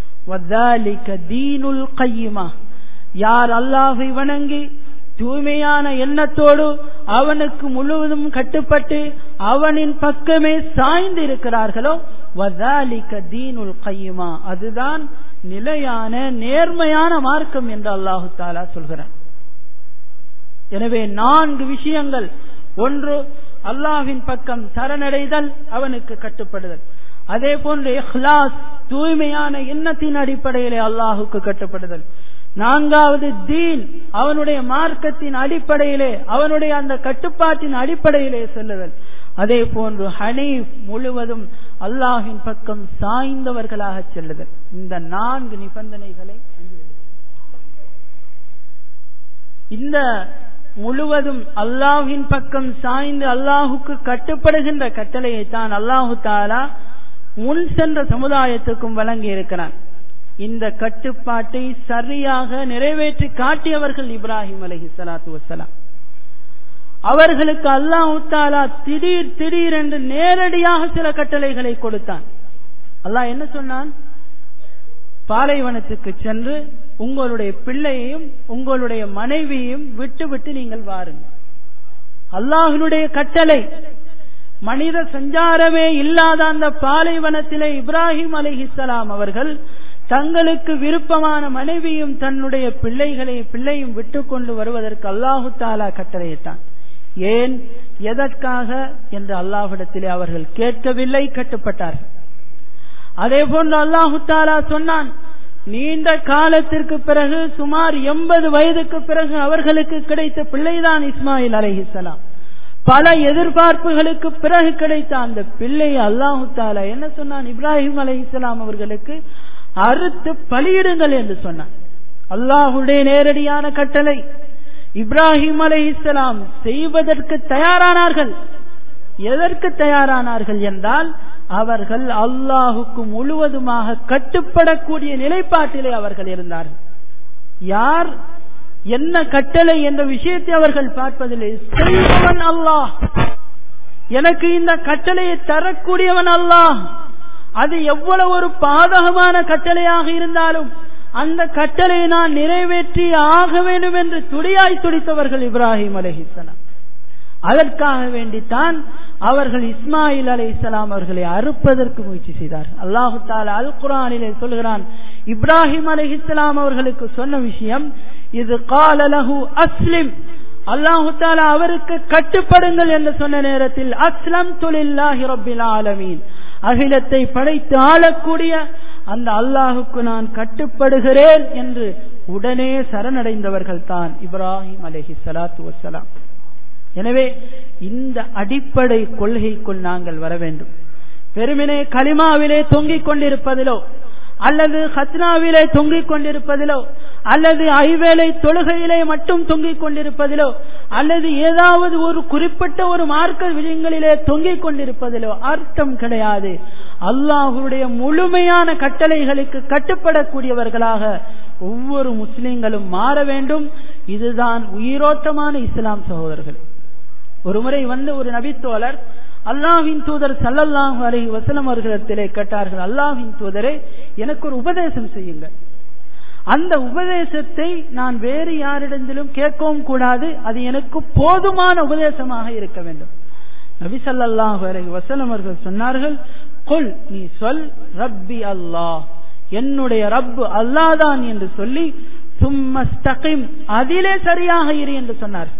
தீனுல் கையுமா யார் அல்லாஹை வணங்கி தூய்மையான எண்ணத்தோடு அவனுக்கு முழுவதும் கட்டுப்பட்டு அவனின் பக்கமே சாய்ந்து இருக்கிறார்களோ வதாலிக்க தீனுல் கையுமா அதுதான் நிலையான நேர்மையான மார்க்கம் என்று அல்லாஹு தாலா சொல்கிறான் எனவே நான்கு விஷயங்கள் ஒன்று அல்லாஹின் பக்கம் சரணடைதல் அவனுக்கு கட்டுப்படுதல் அதே போன்று இஹ்லாஸ் தூய்மையான எண்ணத்தின் அடிப்படையிலே அல்லாஹுக்கு கட்டுப்படுதல் நான்காவது தீன் அவனுடைய மார்க்கத்தின் அடிப்படையிலே அவனுடைய அந்த கட்டுப்பாட்டின் அடிப்படையிலே செல்லுதல் அதே போன்று ஹனீஃப் முழுவதும் அல்லாஹின் பக்கம் சாய்ந்தவர்களாக செல்லுதல் இந்த நான்கு நிபந்தனைகளை இந்த முழுவதும் அல்லாஹின் பக்கம் சாய்ந்து அல்லாஹுக்கு கட்டுப்படுகின்ற கட்டளையை தான் அல்லாஹு தாலா முன் சென்ற சமுதாயத்துக்கும் வழங்கி இருக்கிறான் இந்த கட்டுப்பாட்டை சரியாக நிறைவேற்றி காட்டியவர்கள் இப்ராஹிம் அலஹி சலாத்து வசலாம் அவர்களுக்கு அல்லாஹு தாலா திடீர் திடீர் என்று நேரடியாக சில கட்டளைகளை கொடுத்தான் அல்லாஹ் என்ன சொன்னான் பாலைவனத்துக்கு சென்று உங்களுடைய பிள்ளையையும் உங்களுடைய மனைவியையும் விட்டு விட்டு நீங்கள் வாருங்கள் அல்லாஹினுடைய கட்டளை மனித சஞ்சாரமே இல்லாத அந்த பாலைவனத்திலே இப்ராஹிம் அலிஹிசலாம் அவர்கள் தங்களுக்கு விருப்பமான மனைவியும் தன்னுடைய பிள்ளைகளை பிள்ளையும் விட்டு கொண்டு வருவதற்கு அல்லாஹு தாலா கட்டளையிட்டான் ஏன் எதற்காக என்று அல்லாஹிடத்திலே அவர்கள் கேட்கவில்லை கட்டுப்பட்டார்கள் அதே போன்று அல்லாஹு தாலா சொன்னான் நீண்ட காலத்திற்கு பிறகு சுமார் எண்பது வயதுக்கு பிறகு அவர்களுக்கு கிடைத்த பிள்ளைதான் இஸ்மாயில் அலைஹிஸ்ஸலாம் பல எதிர்பார்ப்புகளுக்கு பிறகு கிடைத்த அந்த பிள்ளை அல்லாஹு தாலா என்ன சொன்னான் இப்ராஹிம் அலைஹிஸ்ஸலாம் அவர்களுக்கு அறுத்து பலியிடுங்கள் என்று சொன்னான் அல்லாஹுடைய நேரடியான கட்டளை இப்ராஹிம் அலைஹிஸ்ஸலாம் செய்வதற்கு தயாரானார்கள் எதற்கு தயாரானார்கள் என்றால் அவர்கள் அல்லாஹுக்கு முழுவதுமாக கட்டுப்படக்கூடிய நிலைப்பாட்டிலே அவர்கள் இருந்தார்கள் யார் என்ன கட்டளை என்ற விஷயத்தை அவர்கள் பார்ப்பதில்லை செய்பவன் அல்லாஹ் எனக்கு இந்த கட்டளையை தரக்கூடியவன் அல்லாஹ் அது எவ்வளவு ஒரு பாதகமான கட்டளையாக இருந்தாலும் அந்த கட்டளையை நான் நிறைவேற்றி ஆக வேண்டும் என்று துடியாய் துடித்தவர்கள் இப்ராஹிம் அலஹிசலாம் அதற்காக வேண்டித்தான் அவர்கள் இஸ்மாயில் அலை இஸ்லாம் அவர்களை அறுப்பதற்கு முயற்சி செய்தார்கள் அல்லாஹு தாலா அல் குரானிலே சொல்கிறான் இப்ராஹிம் அலை இஸ்லாம் அவர்களுக்கு சொன்ன விஷயம் இது காலலகு அஸ்லிம் அல்லாஹு தாலா அவருக்கு கட்டுப்படுங்கள் என்று சொன்ன நேரத்தில் அஸ்லம் துலில்லாஹி ரப்பில் ஆலமீன் அகிலத்தை படைத்து ஆளக்கூடிய அந்த அல்லாஹுக்கு நான் கட்டுப்படுகிறேன் என்று உடனே சரணடைந்தவர்கள் தான் இப்ராஹிம் அலஹி சலாத்து வசலாம் எனவே இந்த அடிப்படை கொள்கைக்குள் நாங்கள் வர வேண்டும் பெருமினே கலிமாவிலே தொங்கிக் கொண்டிருப்பதிலோ அல்லது ஹத்னாவிலே தொங்கிக் கொண்டிருப்பதிலோ அல்லது ஐவேளை தொழுகையிலே மட்டும் தொங்கிக் கொண்டிருப்பதிலோ அல்லது ஏதாவது ஒரு குறிப்பிட்ட ஒரு மார்க்க விஜயங்களிலே தொங்கிக் கொண்டிருப்பதிலோ அர்த்தம் கிடையாது அல்லாஹுடைய முழுமையான கட்டளைகளுக்கு கட்டுப்படக்கூடியவர்களாக ஒவ்வொரு முஸ்லிம்களும் மாற வேண்டும் இதுதான் உயிரோட்டமான இஸ்லாம் சகோதரர்கள் ஒரு முறை வந்து ஒரு நபித்தோழர் அல்லாஹின் தூதர் சல்லல்லாஹு அலை வசலம் அவர்களிடத்திலே கேட்டார்கள் அல்லாஹின் தூதரே எனக்கு ஒரு உபதேசம் செய்யுங்கள் அந்த உபதேசத்தை நான் வேறு யாரிடத்திலும் கேட்கவும் கூடாது அது எனக்கு போதுமான உபதேசமாக இருக்க வேண்டும் நபி சல்லாஹு அலை வசலம் அவர்கள் சொன்னார்கள் கொல் நீ சொல் ரப்பி அல்லாஹ் என்னுடைய ரப்பு அல்லாதான் என்று சொல்லி சும்மஸ்தகிம் அதிலே சரியாக இரு என்று சொன்னார்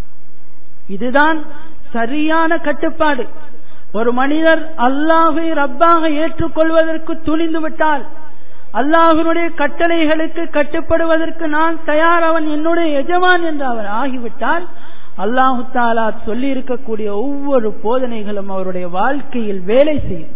இதுதான் சரியான கட்டுப்பாடு ஒரு மனிதர் அல்லாஹை ரப்பாக ஏற்றுக்கொள்வதற்கு துணிந்து விட்டால் அல்லாஹனுடைய கட்டளைகளுக்கு கட்டுப்படுவதற்கு நான் தயார் அவன் என்னுடைய எஜமான் என்று அவர் ஆகிவிட்டால் அல்லாஹு தாலா சொல்லி இருக்கக்கூடிய ஒவ்வொரு போதனைகளும் அவருடைய வாழ்க்கையில் வேலை செய்யும்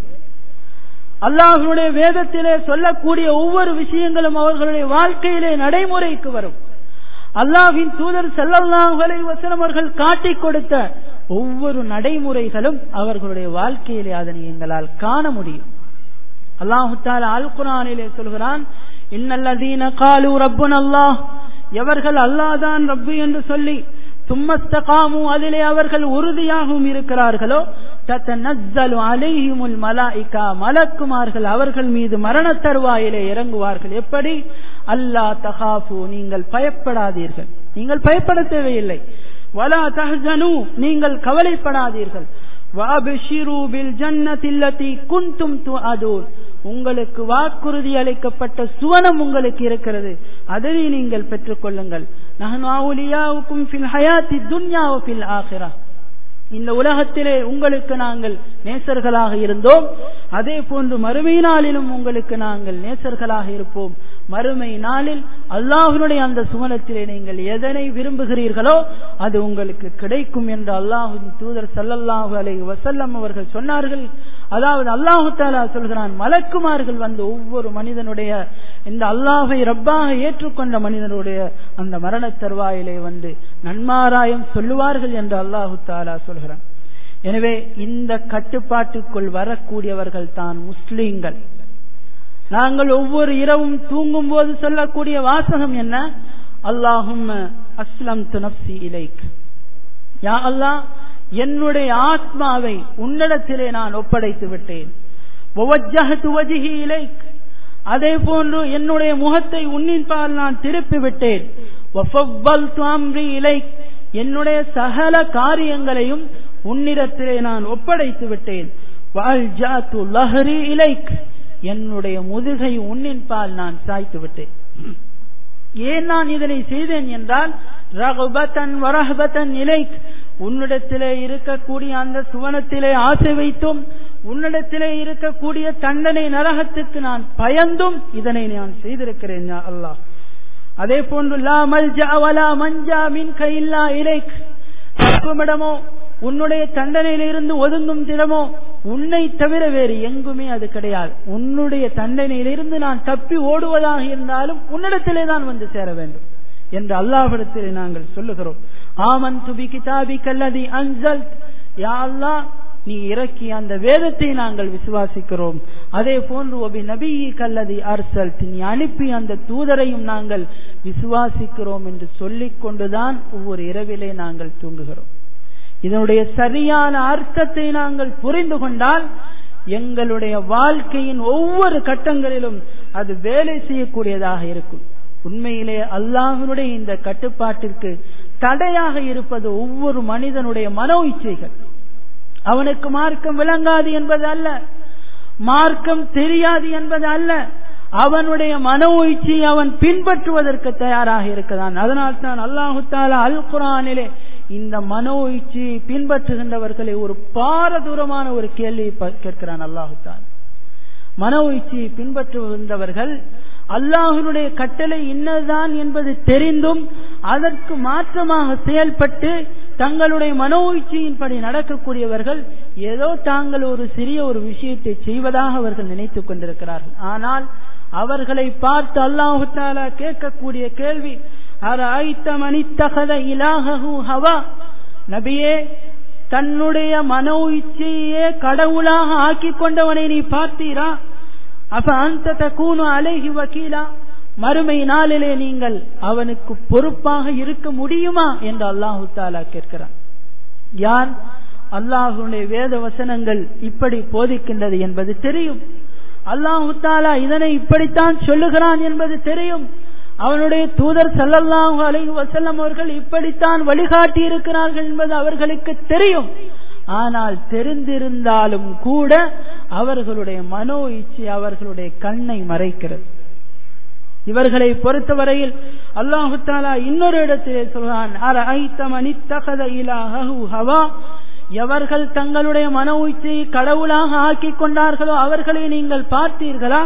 அல்லாஹனுடைய வேதத்திலே சொல்லக்கூடிய ஒவ்வொரு விஷயங்களும் அவர்களுடைய வாழ்க்கையிலே நடைமுறைக்கு வரும் அல்லாஹின் தூதர் செல்லல்லாஹலை வசனம் அவர்கள் காட்டிக் கொடுத்த ஒவ்வொரு நடைமுறைகளும் அவர்களுடைய வாழ்க்கையிலே அதனை எங்களால் காண முடியும் அல்லாஹு தாலா அல் குரானிலே சொல்கிறான் இன்னல்லதீன காலு ரப்புன் அல்லாஹ் எவர்கள் அல்லாதான் ரப்பு என்று சொல்லி சும்மஸ்தகாமு அதிலே அவர்கள் உறுதியாகவும் இருக்கிறார்களோ தத்தனஸ்ஸலு அலைஹிமுல் மலாயிகா மலக்குமார்கள் அவர்கள் மீது மரண தருவாயிலே இறங்குவார்கள் எப்படி அல்லா தகாஃபு நீங்கள் பயப்படாதீர்கள் நீங்கள் பயப்பட தேவையில்லை வலா தஹ்சனு நீங்கள் கவலைப்படாதீர்கள் வாபிஷிரு பில் ஜன்னத்தில்லதி குந்தும் துஅதூன் உங்களுக்கு வாக்குறுதி அளிக்கப்பட்ட சுவனம் உங்களுக்கு இருக்கிறது அதனை நீங்கள் பெற்றுக்கொள்ளுங்கள் நஹனு அவுலியாவுக்கும் ஃபில் ஹயாத்தி துன்யா ஃபில் ஆஹிரா இந்த உலகத்திலே உங்களுக்கு நாங்கள் நேசர்களாக இருந்தோம் அதே போன்று மறுமை நாளிலும் உங்களுக்கு நாங்கள் நேசர்களாக இருப்போம் மறுமை நாளில் அல்லாஹனுடைய அந்த சுமலத்திலே நீங்கள் எதனை விரும்புகிறீர்களோ அது உங்களுக்கு கிடைக்கும் என்று அல்லாஹின் தூதர் சல்லல்லாஹு அலை வசல்லம் அவர்கள் சொன்னார்கள் அதாவது அல்லாஹு தாலா சொல்கிறான் மலக்குமார்கள் வந்து ஒவ்வொரு மனிதனுடைய இந்த அல்லாஹை ரப்பாக ஏற்றுக்கொண்ட மனிதனுடைய அந்த மரண தருவாயிலே வந்து நன்மாராயம் சொல்லுவார்கள் என்று அல்லாஹு தாலா சொல்கிறான் எனவே இந்த கட்டுப்பாட்டுக்குள் வரக்கூடியவர்கள் தான் முஸ்லீம்கள் நாங்கள் ஒவ்வொரு இரவும் தூங்கும் போது சொல்லக்கூடிய வாசகம் என்ன அல்லாஹும் அஸ்லம் துனப்சி இலைக் யா அல்லாஹ் என்னுடைய ஆத்மாவை உன்னிடத்திலே நான் ஒப்படைத்து விட்டேன் இலைக் அதே போன்று என்னுடைய முகத்தை உன்னின்பால் நான் திருப்பி விட்டேன் இலைக் என்னுடைய சகல காரியங்களையும் உன்னிடத்திலே நான் ஒப்படைத்து விட்டேன் இலைக் என்னுடைய முதுகை உன்னின்பால் நான் சாய்த்து விட்டேன் ஏன் நான் இதனை செய்தேன் என்றால் ரகுபத்தன் வரஹபத்தன் இலைக் உன்னிடத்திலே இருக்கக்கூடிய அந்த சுவனத்திலே ஆசை வைத்தும் உன்னிடத்திலே இருக்கக்கூடிய தண்டனை நரகத்துக்கு நான் பயந்தும் இதனை நான் செய்திருக்கிறேன் யா அல்லாஹ் அதே போன்று லா மல்ஜா வலா மஞ்சா மின் கையில்லா இலைக் தப்புமிடமோ உன்னுடைய தண்டனையிலிருந்து ஒதுங்கும் திடமோ உன்னை தவிர வேறு எங்குமே அது கிடையாது உன்னுடைய தண்டனையிலிருந்து நான் தப்பி ஓடுவதாக இருந்தாலும் உன்னிடத்திலே தான் வந்து சேர வேண்டும் என்று அல்லாஹிடத்திலே நாங்கள் சொல்லுகிறோம் ஆமன் துபி கிதாபி கல்லதி அஞ்சல் யா அல்லாஹ் நீ இறக்கிய அந்த வேதத்தை நாங்கள் விசுவாசிக்கிறோம் அதே போன்று ஒபி நபி கல்லதி அர்சல் நீ அனுப்பி அந்த தூதரையும் நாங்கள் விசுவாசிக்கிறோம் என்று சொல்லிக் கொண்டுதான் ஒவ்வொரு இரவிலே நாங்கள் தூங்குகிறோம் இதனுடைய சரியான அர்த்தத்தை நாங்கள் புரிந்து கொண்டால் எங்களுடைய வாழ்க்கையின் ஒவ்வொரு கட்டங்களிலும் அது வேலை செய்யக்கூடியதாக இருக்கும் உண்மையிலே அல்லாஹனுடைய இந்த கட்டுப்பாட்டிற்கு தடையாக இருப்பது ஒவ்வொரு மனிதனுடைய மனோ இச்சைகள் அவனுக்கு மார்க்கம் விளங்காது என்பது அல்ல மார்க்கம் தெரியாது என்பது அல்ல அவனுடைய மனோ இச்சை அவன் பின்பற்றுவதற்கு தயாராக இருக்கிறான் அதனால் தான் அல்லாஹு தாலா அல் குரானிலே இந்த மனோ இச்சையை பின்பற்றுகின்றவர்களை ஒரு பாரதூரமான ஒரு கேள்வியை கேட்கிறான் அல்லாஹு தான் மனோ இச்சையை பின்பற்றுகின்றவர்கள் அல்லாஹனுடைய கட்டளை இன்னதுதான் என்பது தெரிந்தும் அதற்கு மாற்றமாக செயல்பட்டு தங்களுடைய மனோ இச்சையின்படி நடக்கக்கூடியவர்கள் ஏதோ தாங்கள் ஒரு சிறிய ஒரு விஷயத்தை செய்வதாக அவர்கள் நினைத்துக் கொண்டிருக்கிறார்கள் ஆனால் அவர்களை பார்த்து அல்லாஹு தாலா கேட்கக்கூடிய கேள்வி ஹவா நபியே தன்னுடைய மனோ இச்சையே கடவுளாக ஆக்கி கொண்டவனை நீ பார்த்தீரா அப்ப அந்த தக்கூனு அலைகி வக்கீலா மறுமை நாளிலே நீங்கள் அவனுக்கு பொறுப்பாக இருக்க முடியுமா என்று அல்லாஹு தாலா கேட்கிறான் யார் அல்லாஹுடைய வேத வசனங்கள் இப்படி போதிக்கின்றது என்பது தெரியும் அல்லாஹு தாலா இதனை இப்படித்தான் சொல்லுகிறான் என்பது தெரியும் அவனுடைய தூதர் சல்லல்லாஹு அலைஹி வசல்லம் அவர்கள் இப்படித்தான் வழிகாட்டி இருக்கிறார்கள் என்பது அவர்களுக்கு தெரியும் ஆனால் தெரிந்திருந்தாலும் கூட அவர்களுடைய மனோ இச்சை அவர்களுடைய கண்ணை மறைக்கிறது இவர்களை பொறுத்தவரையில் அல்லாஹு தாலா இன்னொரு இடத்திலே சொல்றான் ஹவா எவர்கள் தங்களுடைய மன உச்சியை கடவுளாக ஆக்கி கொண்டார்களோ அவர்களை நீங்கள் பார்த்தீர்களா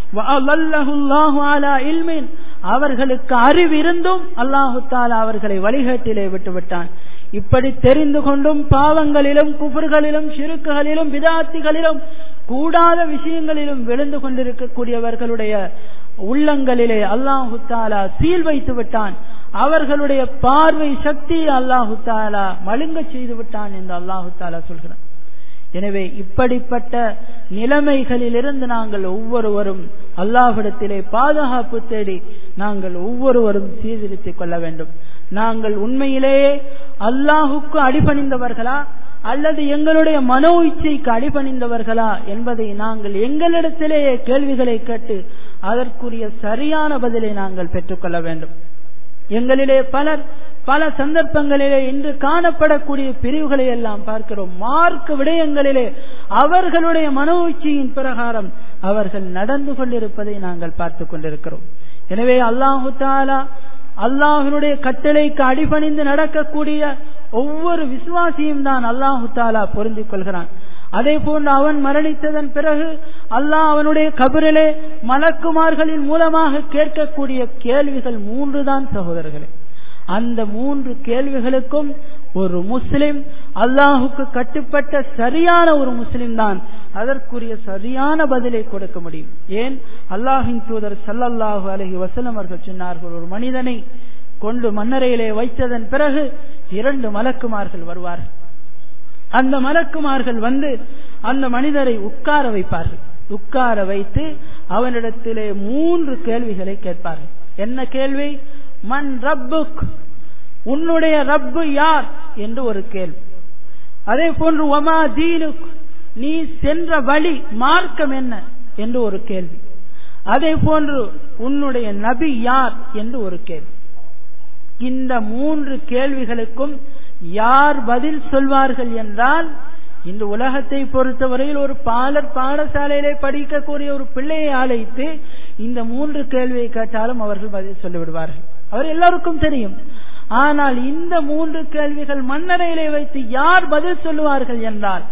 அவர்களுக்கு அறிவிருந்தும் அல்லாஹு தாலா அவர்களை வழிகேட்டிலே விட்டுவிட்டான் இப்படி தெரிந்து கொண்டும் பாவங்களிலும் குபர்களிலும் சிறுக்குகளிலும் விதாத்திகளிலும் கூடாத விஷயங்களிலும் விழுந்து கொண்டிருக்கக்கூடியவர்களுடைய உள்ளங்களிலே அல்லாஹு தாலா சீல் வைத்து விட்டான் அவர்களுடைய பார்வை சக்தி அல்லாஹு தாலா மழுங்க செய்து விட்டான் என்று அல்லாஹு தாலா சொல்கிறான் எனவே இப்படிப்பட்ட நிலைமைகளிலிருந்து நாங்கள் ஒவ்வொருவரும் அல்லாஹிடத்திலே பாதுகாப்பு தேடி நாங்கள் ஒவ்வொருவரும் சீர்திருத்திக் கொள்ள வேண்டும் நாங்கள் உண்மையிலேயே அல்லாஹுக்கு அடிபணிந்தவர்களா அல்லது எங்களுடைய மனோ இச்சைக்கு அடிபணிந்தவர்களா என்பதை நாங்கள் எங்களிடத்திலேயே கேள்விகளை கேட்டு அதற்குரிய சரியான பதிலை நாங்கள் பெற்றுக்கொள்ள வேண்டும் எங்களிலே பலர் பல சந்தர்ப்பங்களிலே இன்று காணப்படக்கூடிய பிரிவுகளை எல்லாம் பார்க்கிறோம் மார்க்க விடயங்களிலே அவர்களுடைய மனோ இச்சையின் பிரகாரம் அவர்கள் நடந்து கொண்டிருப்பதை நாங்கள் பார்த்து கொண்டிருக்கிறோம் எனவே அல்லாஹு தாலா அல்லாஹனுடைய கட்டளைக்கு அடிபணிந்து நடக்கக்கூடிய ஒவ்வொரு விசுவாசியும் தான் அல்லாஹு தாலா பொருந்திக் கொள்கிறான் அதே போன்று அவன் மரணித்ததன் பிறகு அல்லாஹ் அவனுடைய கபிரிலே மலக்குமார்களின் மூலமாக கேட்கக்கூடிய கேள்விகள் மூன்று தான் சகோதரர்களே அந்த மூன்று கேள்விகளுக்கும் ஒரு முஸ்லிம் அல்லாஹுக்கு கட்டுப்பட்ட சரியான ஒரு முஸ்லிம் தான் அதற்குரிய சரியான பதிலை கொடுக்க முடியும் ஏன் அல்லாஹின் தூதர் சல்லல்லாஹு அலஹி வசலம் அவர்கள் சொன்னார்கள் ஒரு மனிதனை கொண்டு மன்னரையிலே வைத்ததன் பிறகு இரண்டு மலக்குமார்கள் வருவார்கள் அந்த மலக்குமார்கள் வந்து அந்த மனிதரை உட்கார வைப்பார்கள் உட்கார வைத்து அவனிடத்திலே மூன்று கேள்விகளை கேட்பார்கள் என்ன கேள்வி மண் ரப்புக் உன்னுடைய ரப்பு யார் என்று ஒரு கேள்வி அதே போன்று ஒமா தீனுக் நீ சென்ற வழி மார்க்கம் என்ன என்று ஒரு கேள்வி அதே போன்று உன்னுடைய நபி யார் என்று ஒரு கேள்வி இந்த மூன்று கேள்விகளுக்கும் யார் பதில் சொல்வார்கள் என்றால் இந்த உலகத்தை பொறுத்தவரையில் ஒரு பாலர் பாடசாலையிலே படிக்கக்கூடிய ஒரு பிள்ளையை அழைத்து இந்த மூன்று கேள்வியை கேட்டாலும் அவர்கள் பதில் சொல்லிவிடுவார்கள் அவர் எல்லாருக்கும் தெரியும் ஆனால் இந்த மூன்று கேள்விகள் மன்னரையிலே வைத்து யார் பதில் சொல்லுவார்கள் என்றால்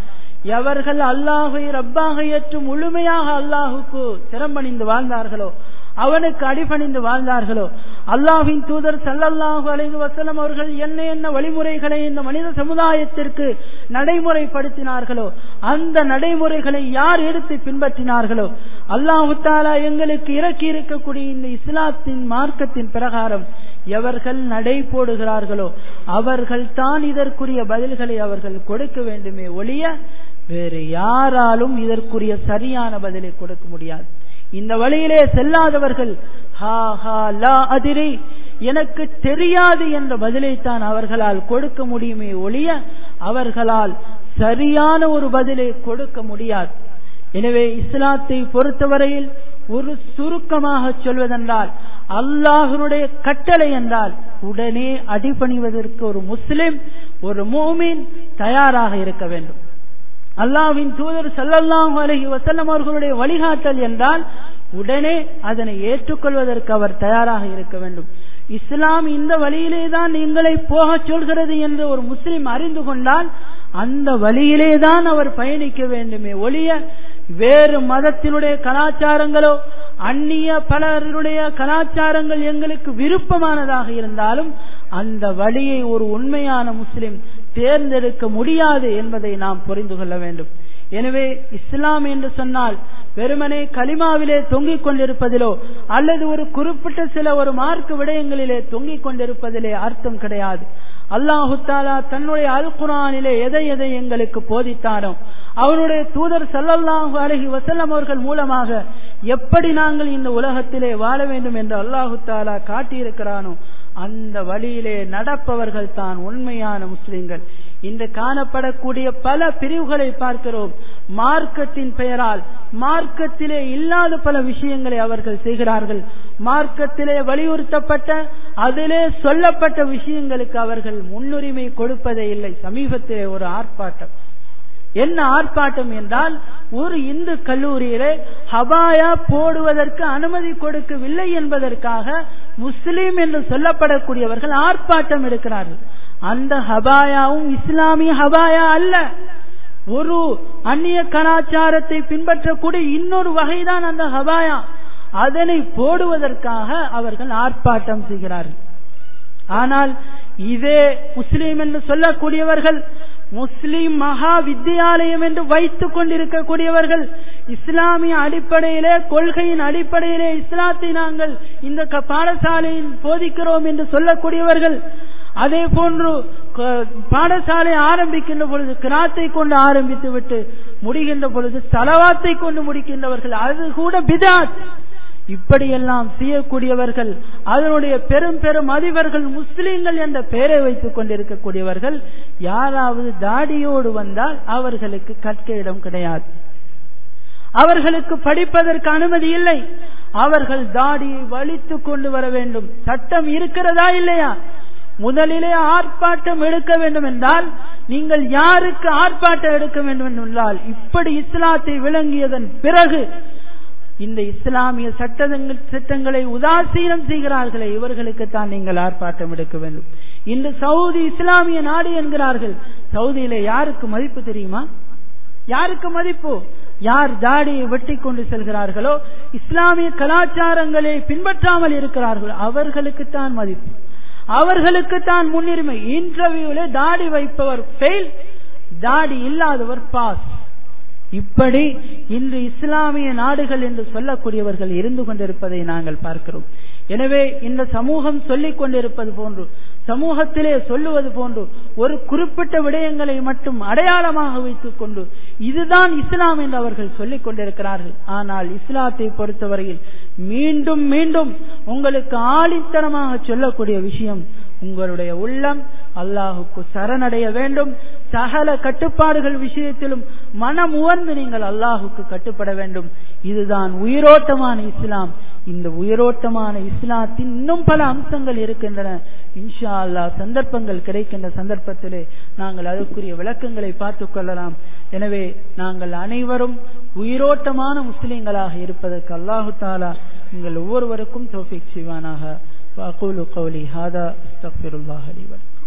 எவர்கள் அல்லாஹை ரப்பாக ஏற்று முழுமையாக அல்லாஹுக்கு சிரம்பணிந்து வாழ்ந்தார்களோ அவனுக்கு அடிபணிந்து வாழ்ந்தார்களோ அல்லாஹின் தூதர் சல்லல்லாஹு அலைஹி வஸல்லம் அவர்கள் என்ன என்ன வழிமுறைகளை இந்த மனித சமுதாயத்திற்கு நடைமுறைப்படுத்தினார்களோ அந்த நடைமுறைகளை யார் எடுத்து பின்பற்றினார்களோ அல்லாஹு தாலா எங்களுக்கு இறக்கி இருக்கக்கூடிய இந்த இஸ்லாத்தின் மார்க்கத்தின் பிரகாரம் எவர்கள் நடை போடுகிறார்களோ அவர்கள் தான் இதற்குரிய பதில்களை அவர்கள் கொடுக்க வேண்டுமே ஒழிய வேறு யாராலும் இதற்குரிய சரியான பதிலை கொடுக்க முடியாது இந்த வழியிலே செல்லாதவர்கள் ஹா ஹா லா அதிரி எனக்கு தெரியாது என்ற பதிலைத்தான் அவர்களால் கொடுக்க முடியுமே ஒழிய அவர்களால் சரியான ஒரு பதிலை கொடுக்க முடியாது எனவே இஸ்லாத்தை பொறுத்தவரையில் ஒரு சுருக்கமாக சொல்வதென்றால் அல்லாஹனுடைய கட்டளை என்றால் உடனே அடிபணிவதற்கு ஒரு முஸ்லிம் ஒரு மூமின் தயாராக இருக்க வேண்டும் அல்லாவின் தூதர் சல்லல்லாஹு அலஹி வசல்லம் அவர்களுடைய வழிகாட்டல் என்றால் உடனே அதனை ஏற்றுக்கொள்வதற்கு அவர் தயாராக இருக்க வேண்டும் இஸ்லாம் இந்த வழியிலே தான் எங்களை போக சொல்கிறது என்று ஒரு முஸ்லிம் அறிந்து கொண்டால் அந்த வழியிலே தான் அவர் பயணிக்க வேண்டுமே ஒழிய வேறு மதத்தினுடைய கலாச்சாரங்களோ அந்நிய பலருடைய கலாச்சாரங்கள் எங்களுக்கு விருப்பமானதாக இருந்தாலும் அந்த வழியை ஒரு உண்மையான முஸ்லிம் தேர்ந்தெடுக்க முடியாது என்பதை நாம் புரிந்து கொள்ள வேண்டும் எனவே இஸ்லாம் என்று சொன்னால் வெறுமனே கலிமாவிலே தொங்கிக் கொண்டிருப்பதிலோ அல்லது ஒரு குறிப்பிட்ட சில ஒரு மார்க்க விடயங்களிலே தொங்கிக் கொண்டிருப்பதிலே அர்த்தம் கிடையாது அல்லாஹு தாலா தன்னுடைய அல் குரானிலே எதை எதை எங்களுக்கு போதித்தாரோ அவருடைய தூதர் சல்லல்லாஹு அலஹி வசல்லம் அவர்கள் மூலமாக எப்படி நாங்கள் இந்த உலகத்திலே வாழ வேண்டும் என்று அல்லாஹு தாலா காட்டியிருக்கிறானோ அந்த வழியிலே நடப்பவர்கள் தான் உண்மையான முஸ்லிம்கள் இன்று காணப்படக்கூடிய பல பிரிவுகளை பார்க்கிறோம் மார்க்கத்தின் பெயரால் மார்க்கத்திலே இல்லாத பல விஷயங்களை அவர்கள் செய்கிறார்கள் மார்க்கத்திலே வலியுறுத்தப்பட்ட அதிலே சொல்லப்பட்ட விஷயங்களுக்கு அவர்கள் முன்னுரிமை கொடுப்பதே இல்லை சமீபத்திலே ஒரு ஆர்ப்பாட்டம் என்ன ஆர்ப்பாட்டம் என்றால் ஒரு இந்து கல்லூரியிலே ஹபாயா போடுவதற்கு அனுமதி கொடுக்கவில்லை என்பதற்காக முஸ்லீம் என்று சொல்லப்படக்கூடியவர்கள் ஆர்ப்பாட்டம் எடுக்கிறார்கள் அந்த ஹபாயாவும் இஸ்லாமிய ஹபாயா அல்ல ஒரு அந்நிய கலாச்சாரத்தை பின்பற்றக்கூடிய இன்னொரு வகைதான் அந்த ஹபாயா அதனை போடுவதற்காக அவர்கள் ஆர்ப்பாட்டம் செய்கிறார்கள் ஆனால் இதே முஸ்லீம் என்று சொல்லக்கூடியவர்கள் முஸ்லிம் மகா வித்தியாலயம் என்று வைத்துக் கொண்டிருக்கக்கூடியவர்கள் இஸ்லாமிய அடிப்படையிலே கொள்கையின் அடிப்படையிலே இஸ்லாத்தை நாங்கள் இந்த பாடசாலையில் போதிக்கிறோம் என்று சொல்லக்கூடியவர்கள் அதே போன்று பாடசாலை ஆரம்பிக்கின்ற பொழுது கிராத்தை கொண்டு ஆரம்பித்து விட்டு முடிகின்ற பொழுது தலவாத்தை கொண்டு முடிக்கின்றவர்கள் அது கூட பிதாத் இப்படியெல்லாம் செய்யக்கூடியவர்கள் அதனுடைய பெரும் பெரும் அதிபர்கள் முஸ்லீம்கள் என்ற பெயரை வைத்துக் கொண்டிருக்கக்கூடியவர்கள் யாராவது தாடியோடு வந்தால் அவர்களுக்கு கற்க இடம் கிடையாது அவர்களுக்கு படிப்பதற்கு அனுமதி இல்லை அவர்கள் தாடியை வலித்து கொண்டு வர வேண்டும் சட்டம் இருக்கிறதா இல்லையா முதலிலே ஆர்ப்பாட்டம் எடுக்க வேண்டும் என்றால் நீங்கள் யாருக்கு ஆர்ப்பாட்டம் எடுக்க வேண்டும் என்றால் இப்படி இஸ்லாத்தை விளங்கியதன் பிறகு இந்த இஸ்லாமிய சட்டங்கள் சட்டங்களை உதாசீனம் செய்கிறார்களே இவர்களுக்கு தான் நீங்கள் ஆர்ப்பாட்டம் எடுக்க வேண்டும் இன்று சவுதி இஸ்லாமிய நாடு என்கிறார்கள் சவுதியில யாருக்கு மதிப்பு தெரியுமா யாருக்கு மதிப்பு யார் தாடியை வெட்டி கொண்டு செல்கிறார்களோ இஸ்லாமிய கலாச்சாரங்களை பின்பற்றாமல் இருக்கிறார்களோ அவர்களுக்கு தான் மதிப்பு அவர்களுக்கு தான் முன்னுரிமை இன்டர்வியூல தாடி வைப்பவர் ஃபெயில் தாடி இல்லாதவர் பாஸ் இப்படி இன்று இஸ்லாமிய நாடுகள் என்று சொல்லக்கூடியவர்கள் இருந்து கொண்டிருப்பதை நாங்கள் பார்க்கிறோம் எனவே இந்த சமூகம் சொல்லிக் கொண்டிருப்பது போன்று சமூகத்திலே சொல்லுவது போன்று ஒரு குறிப்பிட்ட விடயங்களை மட்டும் அடையாளமாக வைத்துக் கொண்டு இதுதான் இஸ்லாம் என்று அவர்கள் சொல்லிக் கொண்டிருக்கிறார்கள் ஆனால் இஸ்லாத்தை பொறுத்தவரையில் மீண்டும் மீண்டும் உங்களுக்கு ஆளித்தனமாக சொல்லக்கூடிய விஷயம் உங்களுடைய உள்ளம் அல்லாஹுக்கு சரணடைய வேண்டும் சகல கட்டுப்பாடுகள் விஷயத்திலும் மனம் உவர்ந்து நீங்கள் அல்லாஹுக்கு கட்டுப்பட வேண்டும் இதுதான் உயிரோட்டமான இஸ்லாம் இந்த உயிரோட்டமான இஸ்லாத்தின் இன்னும் பல அம்சங்கள் இருக்கின்றன இன்ஷா அல்லா சந்தர்ப்பங்கள் கிடைக்கின்ற சந்தர்ப்பத்திலே நாங்கள் அதற்குரிய விளக்கங்களை பார்த்துக் கொள்ளலாம் எனவே நாங்கள் அனைவரும் உயிரோட்டமான முஸ்லிம்களாக இருப்பதற்கு அல்லாஹு தாலா நீங்கள் ஒவ்வொருவருக்கும் தோஃபிக் செய்வானாக وأقول قولي هذا استغفر الله لي ولكم